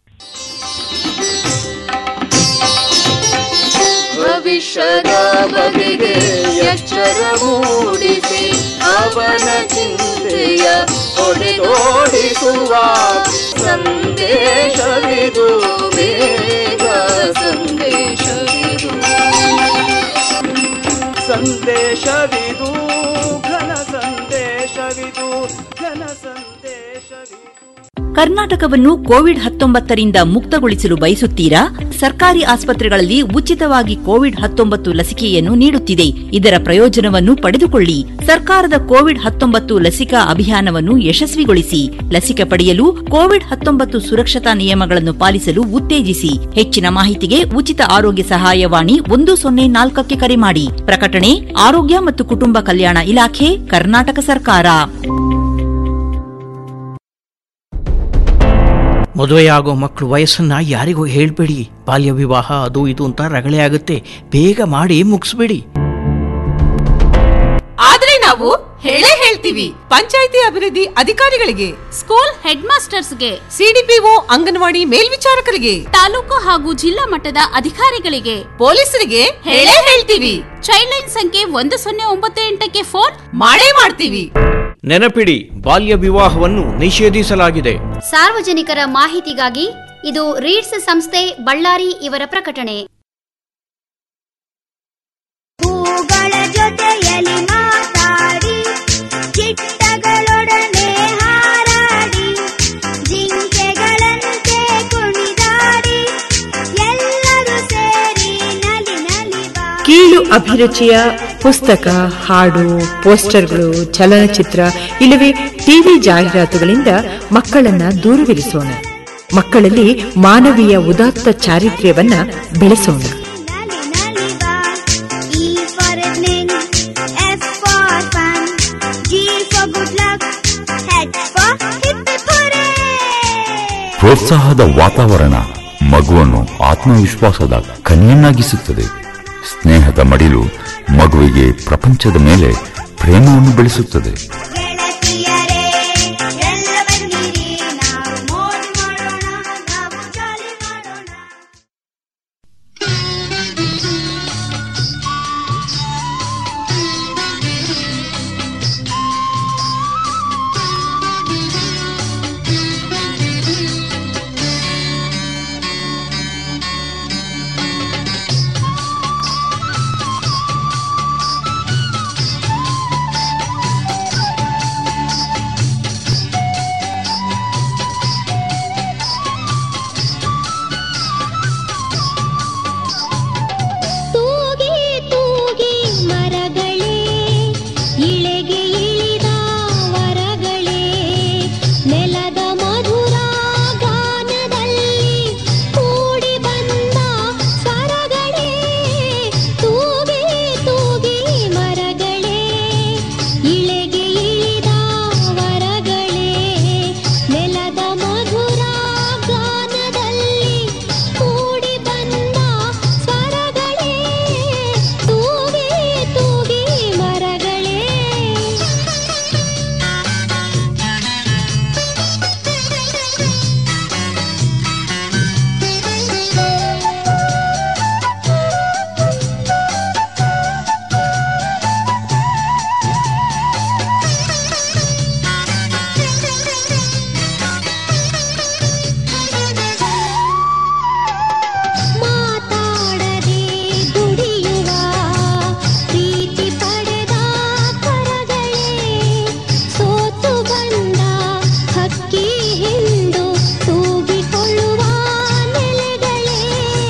ಭವಿಷ್ಯದ ಬಗೆಗೆ ಎಚ್ಚರ ಮೂಡಿಸಿ ಅವನ ಚಿಂತೆಯ ಹೊಡೆದೋಡಿಸುವ ಸಂದೇಶವಿದು ಬೇಗ ಸಂದೇಶವಿದು ಸಂದೇಶವಿದು ಘನ ಸಂದೇಶವಿದು ಘನ ಸಂದೇಶವಿದು ಕರ್ನಾಟಕವನ್ನು ಕೋವಿಡ್ ಹತ್ತೊಂಬತ್ತರಿಂದ ಮುಕ್ತಗೊಳಿಸಲು ಬಯಸುತ್ತೀರಾ ಸರ್ಕಾರಿ ಆಸ್ಪತ್ರೆಗಳಲ್ಲಿ ಉಚಿತವಾಗಿ ಕೋವಿಡ್ ಹತ್ತೊಂಬತ್ತು ಲಸಿಕೆಯನ್ನು ನೀಡುತ್ತಿದೆ ಇದರ ಪ್ರಯೋಜನವನ್ನು ಪಡೆದುಕೊಳ್ಳಿ ಸರ್ಕಾರದ ಕೋವಿಡ್ ಹತ್ತೊಂಬತ್ತು ಲಸಿಕಾ ಅಭಿಯಾನವನ್ನು ಯಶಸ್ವಿಗೊಳಿಸಿ ಲಸಿಕೆ ಪಡೆಯಲು ಕೋವಿಡ್ ಹತ್ತೊಂಬತ್ತು ಸುರಕ್ಷತಾ ನಿಯಮಗಳನ್ನು ಪಾಲಿಸಲು ಉತ್ತೇಜಿಸಿ ಹೆಚ್ಚಿನ ಮಾಹಿತಿಗೆ ಉಚಿತ ಆರೋಗ್ಯ ಸಹಾಯವಾಣಿ ಒಂದು ಸೊನ್ನೆ ನಾಲ್ಕಕ್ಕೆ ಕರೆ ಮಾಡಿ ಪ್ರಕಟಣೆ ಆರೋಗ್ಯ ಮತ್ತು ಕುಟುಂಬ ಕಲ್ಯಾಣ ಇಲಾಖೆ ಕರ್ನಾಟಕ ಸರ್ಕಾರ ಮದುವೆಯಾಗೋ ಮಕ್ಕಳು ವಯಸ್ಸನ್ನ ಯಾರಿಗೂ ಹೇಳ್ಬೇಡಿ ಬಾಲ್ಯ ವಿವಾಹ ಅದು ಇದು ಅಂತ ರಗಳೆ ಆಗುತ್ತೆ ಬೇಗ ಮಾಡಿ ಮುಗಿಸ್ಬೇಡಿ ಆದ್ರೆ ನಾವು ಹೇಳೇ ಹೇಳ್ತೀವಿ ಪಂಚಾಯಿತಿ ಅಭಿವೃದ್ಧಿ ಅಧಿಕಾರಿಗಳಿಗೆ ಸ್ಕೂಲ್ ಹೆಡ್ ಮಾಸ್ಟರ್ಸ್ಗೆ ಸಿಡಿಪಿಒ ಅಂಗನವಾಡಿ ಮೇಲ್ವಿಚಾರಕರಿಗೆ ತಾಲೂಕು ಹಾಗೂ ಜಿಲ್ಲಾ ಮಟ್ಟದ ಅಧಿಕಾರಿಗಳಿಗೆ ಪೊಲೀಸರಿಗೆ ಹೇಳೇ ಹೇಳ್ತೀವಿ ಚೈಲ್ಡ್ ಲೈನ್ ಸಂಖ್ಯೆ ಒಂದು ಸೊನ್ನೆ ಒಂಬತ್ತು ಎಂಟಕ್ಕೆ ಫೋನ್ ಮಾಡೇ ಮಾಡ್ತೀವಿ ನೆನಪಿಡಿ ಬಾಲ್ಯ ವಿವಾಹವನ್ನು ನಿಷೇಧಿಸಲಾಗಿದೆ ಸಾರ್ವಜನಿಕರ ಮಾಹಿತಿಗಾಗಿ ಇದು ರೀಡ್ಸ್ ಸಂಸ್ಥೆ ಬಳ್ಳಾರಿ ಇವರ ಪ್ರಕಟಣೆ ಹೂಗಳ ಜೊತೆಯಲ್ಲಿ ಮಾತಾಡಿ ಚಿಟ್ಟಗಳೊಡನೆ ಹಾರಾಡಿ ಜಿಂಕೆಗಳಂತೆ ಕುಣಿದಾಡಿ ಎಲ್ಲರೂ ಸೇರಿ ನಲಿ ನಲಿ ಬಾ ಕೀಳು ಅಭಿರುಚಿಯ ಪುಸ್ತಕ ಹಾಡು ಪೋಸ್ಟರ್ಗಳು ಚಲನಚಿತ್ರ ಇಲ್ಲವೇ ಟಿವಿ ಜಾಹೀರಾತುಗಳಿಂದ ಮಕ್ಕಳನ್ನ ದೂರವಿರಿಸೋಣ ಮಕ್ಕಳಲ್ಲಿ ಮಾನವೀಯ ಉದಾತ್ತ ಚಾರಿತ್ರ್ಯವನ್ನ ಬೆಳೆಸೋಣ E for evening, F for fun, G for good luck, H for hip hip hooray! ಪ್ರೋತ್ಸಾಹದ ವಾತಾವರಣ ಮಗುವನ್ನು ಆತ್ಮವಿಶ್ವಾಸದ ಕನಿಯನ್ನಾಗಿಸುತ್ತದೆ ಸ್ನೇಹದ ಮಡಿಲು ಮಗುವಿಗೆ ಪ್ರಪಂಚದ ಮೇಲೆ ಪ್ರೇಮವನ್ನು ಬೆಳೆಸುತ್ತದೆ ಗೆಳತಿಯರೇ ಎಲ್ಲ ಬನ್ನಿರಿ ನಾವು ಮೋಜು ಮಾಡೋಣ ನಾವು ಜಾಲಿ ಮಾಡೋಣ ತೂಗಿ ತೂಗಿ ಮರಗಳೇ ಇಳೆಗೆ ಇಳಿದ ವರಗಳೇ ನೆಲದ ಮಧುರ ಗಾನದಲ್ಲಿ ಕೂಡಿ ಬಂದ ಸ್ವರಗಳೇ ತೂಗಿ ತೂಗಿ ಮರಗಳೇ ಇಳೆಗೆ ಇಳಿದ ವರಗಳೇ ನೆಲದ ಮಧುರ ಗಾನದಲ್ಲಿ ಕೂಡಿ ಬಂದ ಸ್ವರಗಳೇ ತೂಗಿ ತೂಗಿ ಮರಗಳೇ ಮಾತಾಡದೆ ದುಡಿಯುವ ಪ್ರೀತಿ ಪಡೆದ ಕರಗಳೇ ಸೋತು ಬಂದ ಹಕ್ಕಿ ಹಿಂದು ತೂಗಿಕೊಳ್ಳುವ ನೆಲೆಗಳೇ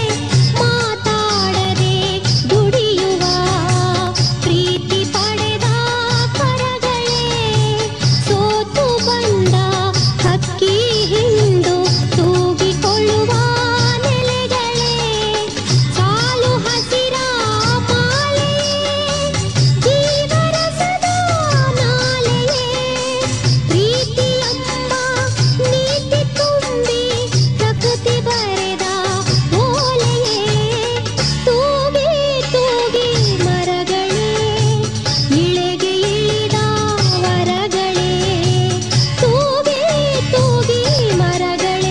ಮಾತಾಡದೆ ದುಡಿಯುವ ಪ್ರೀತಿ ಪಡೆದ ಕರಗಳೇ ಸೋತು ಬಂದ ಹಕ್ಕಿ ಹಿಂದು ತೂಗಿಕೊಳ್ಳುವ ನೆಲೆಗಳೇ ಸಾಲು ಹಸಿರ ಮಾಲೆ ಜೀವರಸದ ನಾಲೆಯೇ ಪ್ರೀತಿಯೆಂಬ ನೀತಿ ತುಂಬಿ ಪ್ರಕೃತಿ ಬರೆದ ಓಲೆಯೇ ತೂಗಿ ತೂಗಿ ಮರಗಳೇ ಇಳೆಗೆ ಇಳಿದ ವರಗಳೇ ತೂಗಿ ತೂಗಿ ಮರಗಳೇ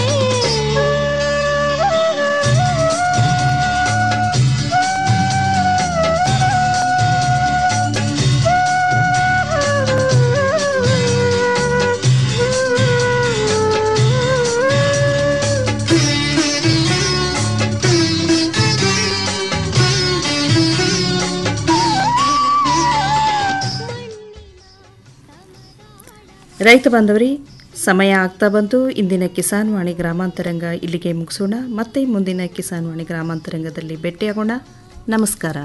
ರೈತ ಬಾಂಧವರಿ ಸಮಯ ಆಗ್ತಾ ಬಂತು ಇಂದಿನ ಕಿಸಾನ್ ವಾಣಿ ಗ್ರಾಮಾಂತರಂಗ ಇಲ್ಲಿಗೆ ಮುಗಿಸೋಣ ಮತ್ತೆ ಮುಂದಿನ ಕಿಸಾನ್ ವಾಣಿ ಗ್ರಾಮಾಂತರಂಗದಲ್ಲಿ ಭೇಟಿಯಾಗೋಣ ನಮಸ್ಕಾರ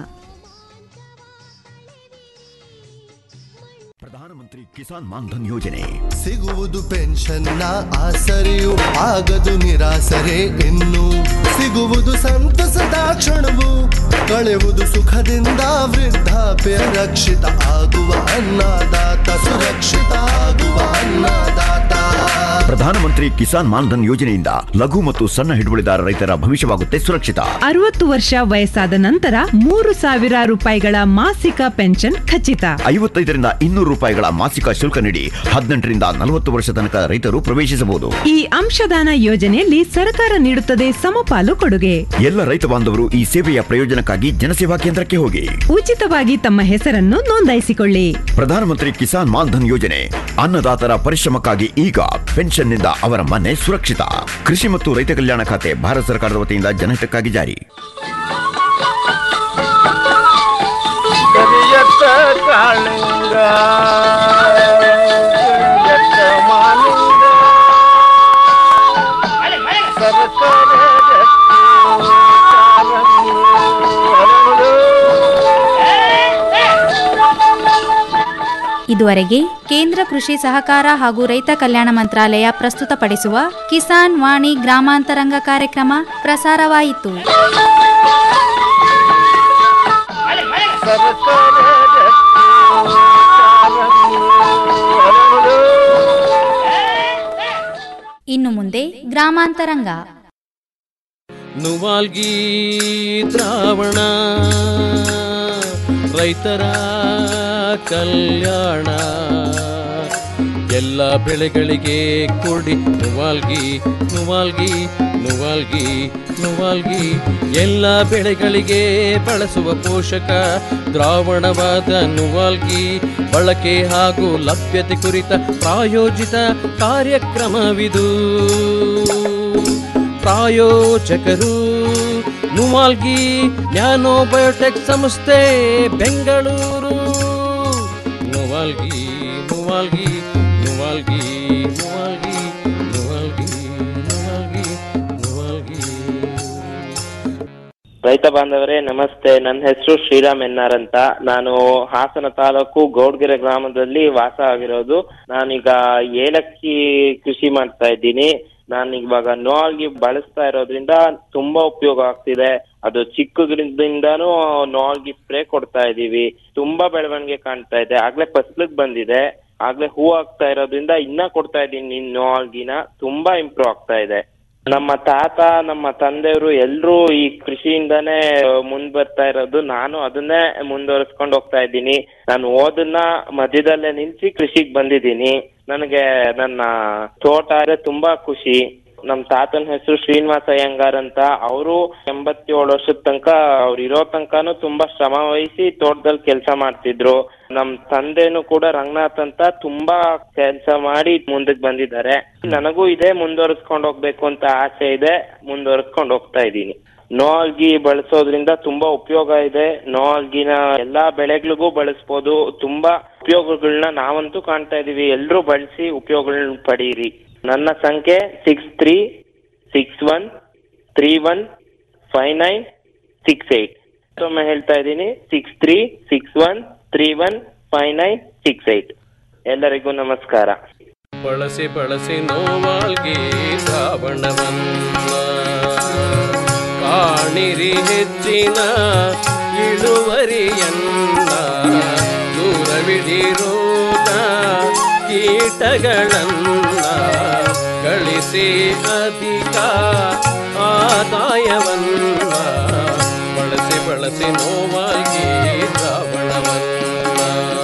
ಪ್ರಧಾನಮಂತ್ರಿ ಕಿಸಾನ್ ಮಾನ್ಧನ್ ಯೋಜನೆ ಸಿಗುವುದು ಪೆನ್ಷನ್ನ ಆಸರೆಯು ಆಗದು ನಿರಾಸರೆ ಇನ್ನು ಸಿಗುವುದು ಸಂತಸದ ಕ್ಷಣವು ಕಳೆಯುವುದು ಸುಖದಿಂದ ವೃದ್ಧಾಪ್ಯ ರಕ್ಷಿತ ಆಗುವ ಅನ್ನದಾತ ಸುರಕ್ಷಿತ ಆಗುವ ಅನ್ನದಾತ ಪ್ರಧಾನಮಂತ್ರಿ ಕಿಸಾನ್ ಮಾನ್ಧನ್ ಯೋಜನೆಯಿಂದ ಲಘು ಮತ್ತು ಸಣ್ಣ ಹಿಡುವಳಿದಾರ ರೈತರ ಭವಿಷ್ಯವಾಗುತ್ತೆ ಸುರಕ್ಷಿತ ಅರವತ್ತು ವರ್ಷ ವಯಸ್ಸಾದ ನಂತರ ಮೂರು ಸಾವಿರ ರೂಪಾಯಿಗಳ ಮಾಸಿಕ ಪೆನ್ಷನ್ ಖಚಿತ ಐವತ್ತೈದರಿಂದ ಇನ್ನೂರು ರೂಪಾಯಿಗಳ ಮಾಸಿಕ ಶುಲ್ಕ ನೀಡಿ ಹದಿನೆಂಟರಿಂದ ನಲವತ್ತು ವರ್ಷ ತನಕ ರೈತರು ಪ್ರವೇಶಿಸಬಹುದು ಈ ಅಂಶದಾನ ಯೋಜನೆಯಲ್ಲಿ ಸರ್ಕಾರ ನೀಡುತ್ತದೆ ಸಮಪಾಲು ಕೊಡುಗೆ ಎಲ್ಲ ರೈತ ಬಾಂಧವರು ಈ ಸೇವೆಯ ಪ್ರಯೋಜನಕ್ಕಾಗಿ ಜನಸೇವಾ ಕೇಂದ್ರಕ್ಕೆ ಹೋಗಿ ಉಚಿತವಾಗಿ ತಮ್ಮ ಹೆಸರನ್ನು ನೋಂದಾಯಿಸಿಕೊಳ್ಳಿ ಪ್ರಧಾನಮಂತ್ರಿ ಕಿಸಾನ್ ಮಾನ್ಧನ್ ಯೋಜನೆ ಅನ್ನದಾತರ ಪರಿಶ್ರಮಕ್ಕಾಗಿ ಈಗ ಪೆನ್ಷನ್ನಿಂದ ಅವರ ಮನೆ ಸುರಕ್ಷಿತ ಕೃಷಿ ಮತ್ತು ರೈತ ಕಲ್ಯಾಣ ಖಾತೆ ಭಾರತ ಸರ್ಕಾರದ ವತಿಯಿಂದ ಜನಹಿತಕ್ಕಾಗಿ ಜಾರಿ ಕರಿಯತ್ತ ಕಾಳಿಂಗ ಕರಿಯತ್ತ ಮಾಲಿಂಗ ಸರಸರ ರತ್ನ ಕಾರಂಗಿ ಹರಳು. ಇದುವರೆಗೆ ಕೇಂದ್ರ ಕೃಷಿ ಸಹಕಾರ ಹಾಗೂ ರೈತ ಕಲ್ಯಾಣ ಮಂತ್ರಾಲಯ ಪ್ರಸ್ತುತಪಡಿಸುವ ಕಿಸಾನ್ ವಾಣಿ ಗ್ರಾಮಾಂತರಂಗ ಕಾರ್ಯಕ್ರಮ ಪ್ರಸಾರವಾಯಿತು ಇನ್ನು ಮುಂದೆ ಗ್ರಾಮಾಂತರಂಗ ನುವಾಲ್ಗಿ ದ್ರಾವಣ ರೈತರ ಕಲ್ಯಾಣ ಎಲ್ಲ ಬೆಳೆಗಳಿಗೆ ಕೊಡಿ ನುವಾಲ್ಗಿ ನುವಾಲ್ಗಿ ನುವಾಲ್ಗಿ ನುವಾಲ್ಗಿ ಎಲ್ಲ ಬೆಳೆಗಳಿಗೆ ಬಳಸುವ ಪೋಷಕ ದ್ರಾವಣವಾದ ನುವಾಲ್ಗಿ ಬಳಕೆ ಹಾಗೂ ಲಭ್ಯತೆ ಕುರಿತ ಪ್ರಾಯೋಜಿತ ಕಾರ್ಯಕ್ರಮವಿದು ಪ್ರಾಯೋಜಕರು ನುವಾಲ್ಗಿ ನ್ಯಾನೋ ಬಯೋಟೆಕ್ ಸಂಸ್ಥೆ ಬೆಂಗಳೂರು ನುವಾಲ್ಗಿ ನುವಾಲ್ಗಿ ನುವಾಲ್ಗಿ ನುವಾಲ್ಗಿ ನುವಾಲ್ಗಿ ನುವಾಲ್ಗಿ ನುವಾಲ್ಗಿ ರೈತ ಬಾಂಧವರೇ ನಮಸ್ತೆ ನನ್ನ ಹೆಸರು ಶ್ರೀರಾಮ್ ಎನ್ನಾರ್ ಅಂತ ನಾನು ಹಾಸನ ತಾಲೂಕು ಗೌಡ್ಗೆರೆ ಗ್ರಾಮದಲ್ಲಿ ವಾಸ ಆಗಿರೋದು ನಾನೀಗ ಏಲಕ್ಕಿ ಕೃಷಿ ಮಾಡ್ತಾ ಇದ್ದೀನಿ ನಾನು ಇವಾಗ ನೋಲ್ಗಿ ಬಳಸ್ತಾ ಇರೋದ್ರಿಂದ ತುಂಬಾ ಉಪಯೋಗ ಆಗ್ತಿದೆ ಅದು ಚಿಕ್ಕ ಗಿಡದಿಂದಾನು ನೋಲ್ಗಿ ಸ್ಪ್ರೇ ಕೊಡ್ತಾ ಇದೀವಿ ತುಂಬಾ ಬೆಳವಣಿಗೆ ಕಾಣ್ತಾ ಇದೆ ಆಗ್ಲೇ ಫಸ್ಲಿಗ್ ಬಂದಿದೆ ಆಗ್ಲೇ ಹೂ ಆಗ್ತಾ ಇರೋದ್ರಿಂದ ಇನ್ನ ಕೊಡ್ತಾ ಇದ್ದೀನಿ ನೋಲ್ಗಿನ ತುಂಬಾ ಇಂಪ್ರೂವ್ ಆಗ್ತಾ ಇದೆ ನಮ್ಮ ತಾತ ನಮ್ಮ ತಂದೆಯವರು ಎಲ್ರೂ ಈ ಕೃಷಿಯಿಂದಾನೇ ಮುಂದ್ ಬರ್ತಾ ಇರೋದು ನಾನು ಅದನ್ನೇ ಮುಂದುವರಿಸ್ಕೊಂಡು ಹೋಗ್ತಾ ಇದ್ದೀನಿ ನಾನು ಓದನ್ನ ಮಧ್ಯದಲ್ಲೇ ನಿಲ್ಸಿ ಕೃಷಿಗ್ ಬಂದಿದ್ದೀನಿ ನನಗೆ ನನ್ನ ತೋಟ ಅಂದ್ರೆ ತುಂಬಾ ಖುಷಿ ನಮ್ ತಾತನ ಹೆಸರು ಶ್ರೀನಿವಾಸ ಅಯ್ಯಂಗಾರ್ ಅಂತ ಅವರು ಎಂಬತ್ತೇಳು ವರ್ಷದ ತನಕ ಅವ್ರು ಇರೋ ತನಕನು ತುಂಬಾ ಶ್ರಮ ವಹಿಸಿ ತೋಟದಲ್ಲಿ ಕೆಲಸ ಮಾಡ್ತಿದ್ರು ನಮ್ ತಂದೆನು ಕೂಡ ರಂಗನಾಥ್ ಅಂತ ತುಂಬಾ ಕೆಲಸ ಮಾಡಿ ಮುಂದಕ್ಕೆ ಬಂದಿದ್ದಾರೆ ನನಗೂ ಇದೇ ಮುಂದುವರಿಸ್ಕೊಂಡು ಹೋಗ್ಬೇಕು ಅಂತ ಆಸೆ ಇದೆ ಮುಂದುವರಿಸ್ಕೊಂಡು ಹೋಗ್ತಾ ಇದ್ದೀನಿ ನೋಲ್ಗಿ ಬಳಸೋದ್ರಿಂದ ತುಂಬಾ ಉಪಯೋಗ ಇದೆ ನೋಲ್ಗಿನ ಎಲ್ಲಾ ಬೆಳೆಗಳಿಗೂ ಬಳಸ್ಬೋದು ತುಂಬಾ ಉಪಯೋಗಗಳನ್ನ ನಾವಂತೂ ಕಾಣ್ತಾ ಇದೀವಿ ಎಲ್ರೂ ಬಳಸಿ ಉಪಯೋಗಗಳನ್ನ ಪಡೀರಿ ನನ್ನ ಸಂಖ್ಯೆ six three six one three one five nine six eight ಮತ್ತೊಮ್ಮೆ ಹೇಳ್ತಾ ಇದ್ದೀನಿ six three six one three one five nine six eight ಎಲ್ಲರಿಗೂ ನಮಸ್ಕಾರ ಬಳಸಿ ಬಳಸಿ ನೋವಾಲ್ಗಿ ಶ್ರಾವಣವನ್ನ ಕಾಣಿರಿ ಹೆಚ್ಚಿನ ಇಳುವರಿಯನ್ನ ದೂರವಿಡಿರೋದ ಕೀಟಗಳನ್ನ ಗಳಿಸಿ ಅಧಿಕ ಆದಾಯವನ್ನ ಬಳಸಿ ಬಳಸಿ ನೋವಾಗಿ ಶ್ರಾವಣವನ್ನ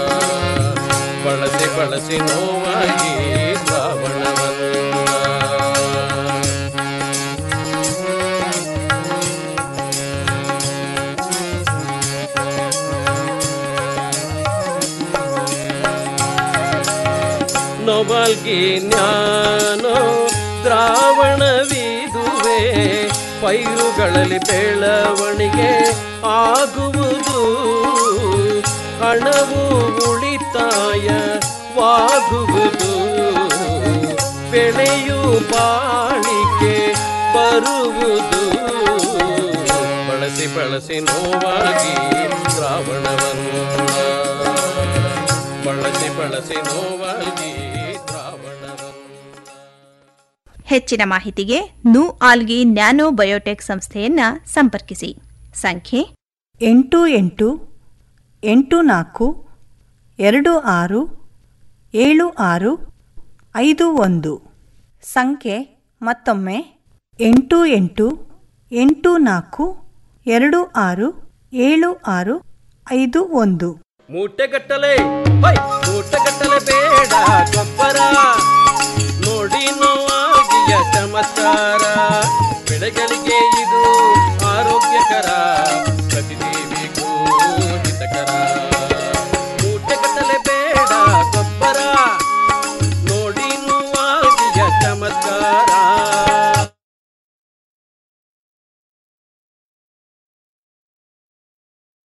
ಬಳಸಿ ಬಳಸಿ ನೋವಾಗಿ ಶ್ರಾವಣವನ್ನ ನೊಬಲ್ಗಿ ಜ್ಞಾನೋ ದ್ರಾವಣವಿದುವೆ ಪೈರುಗಳಲ್ಲಿ ಬೆಳವಣಿಗೆ ಆಗುವುದು ಹಣವು ಉಳಿತಾಯವಾಗುವುದು ಬೆಳೆಯು ಬಾಳಿಕೆ ಬರುವುದು ಬಳಸಿ ಬಳಸಿ ನೋವಾಗಿ ದ್ರಾವಣವನ್ನು ಬಳಸಿ ಬಳಸಿ ನೋವಾಗಿ ಹೆಚ್ಚಿನ ಮಾಹಿತಿಗೆ ನು ಆಲ್ಗಿ ನ್ಯಾನೋ ಬಯೋಟೆಕ್ ಸಂಸ್ಥೆಯನ್ನ ಸಂಪರ್ಕಿಸಿ ಸಂಖ್ಯೆ ಎಂಟು ಎಂಟು ಎಂಟು ನಾಲ್ಕು ಎರಡು ಆರು ಏಳು ಆರು ಐದು ಒಂದು ಸಂಖ್ಯೆ ಮತ್ತೊಮ್ಮೆ ಎಂಟು ಎಂಟು ಎಂಟು ನಾಲ್ಕು ಎರಡು ಆರು ಏಳು ಆರು ಐದು ಒಂದು ಮೂಟೆಗಟ್ಟಲೆ ಹೈ ಮೂಟೆಗಟ್ಟಲೆ ಬೇಡ ಗೊಬ್ಬರ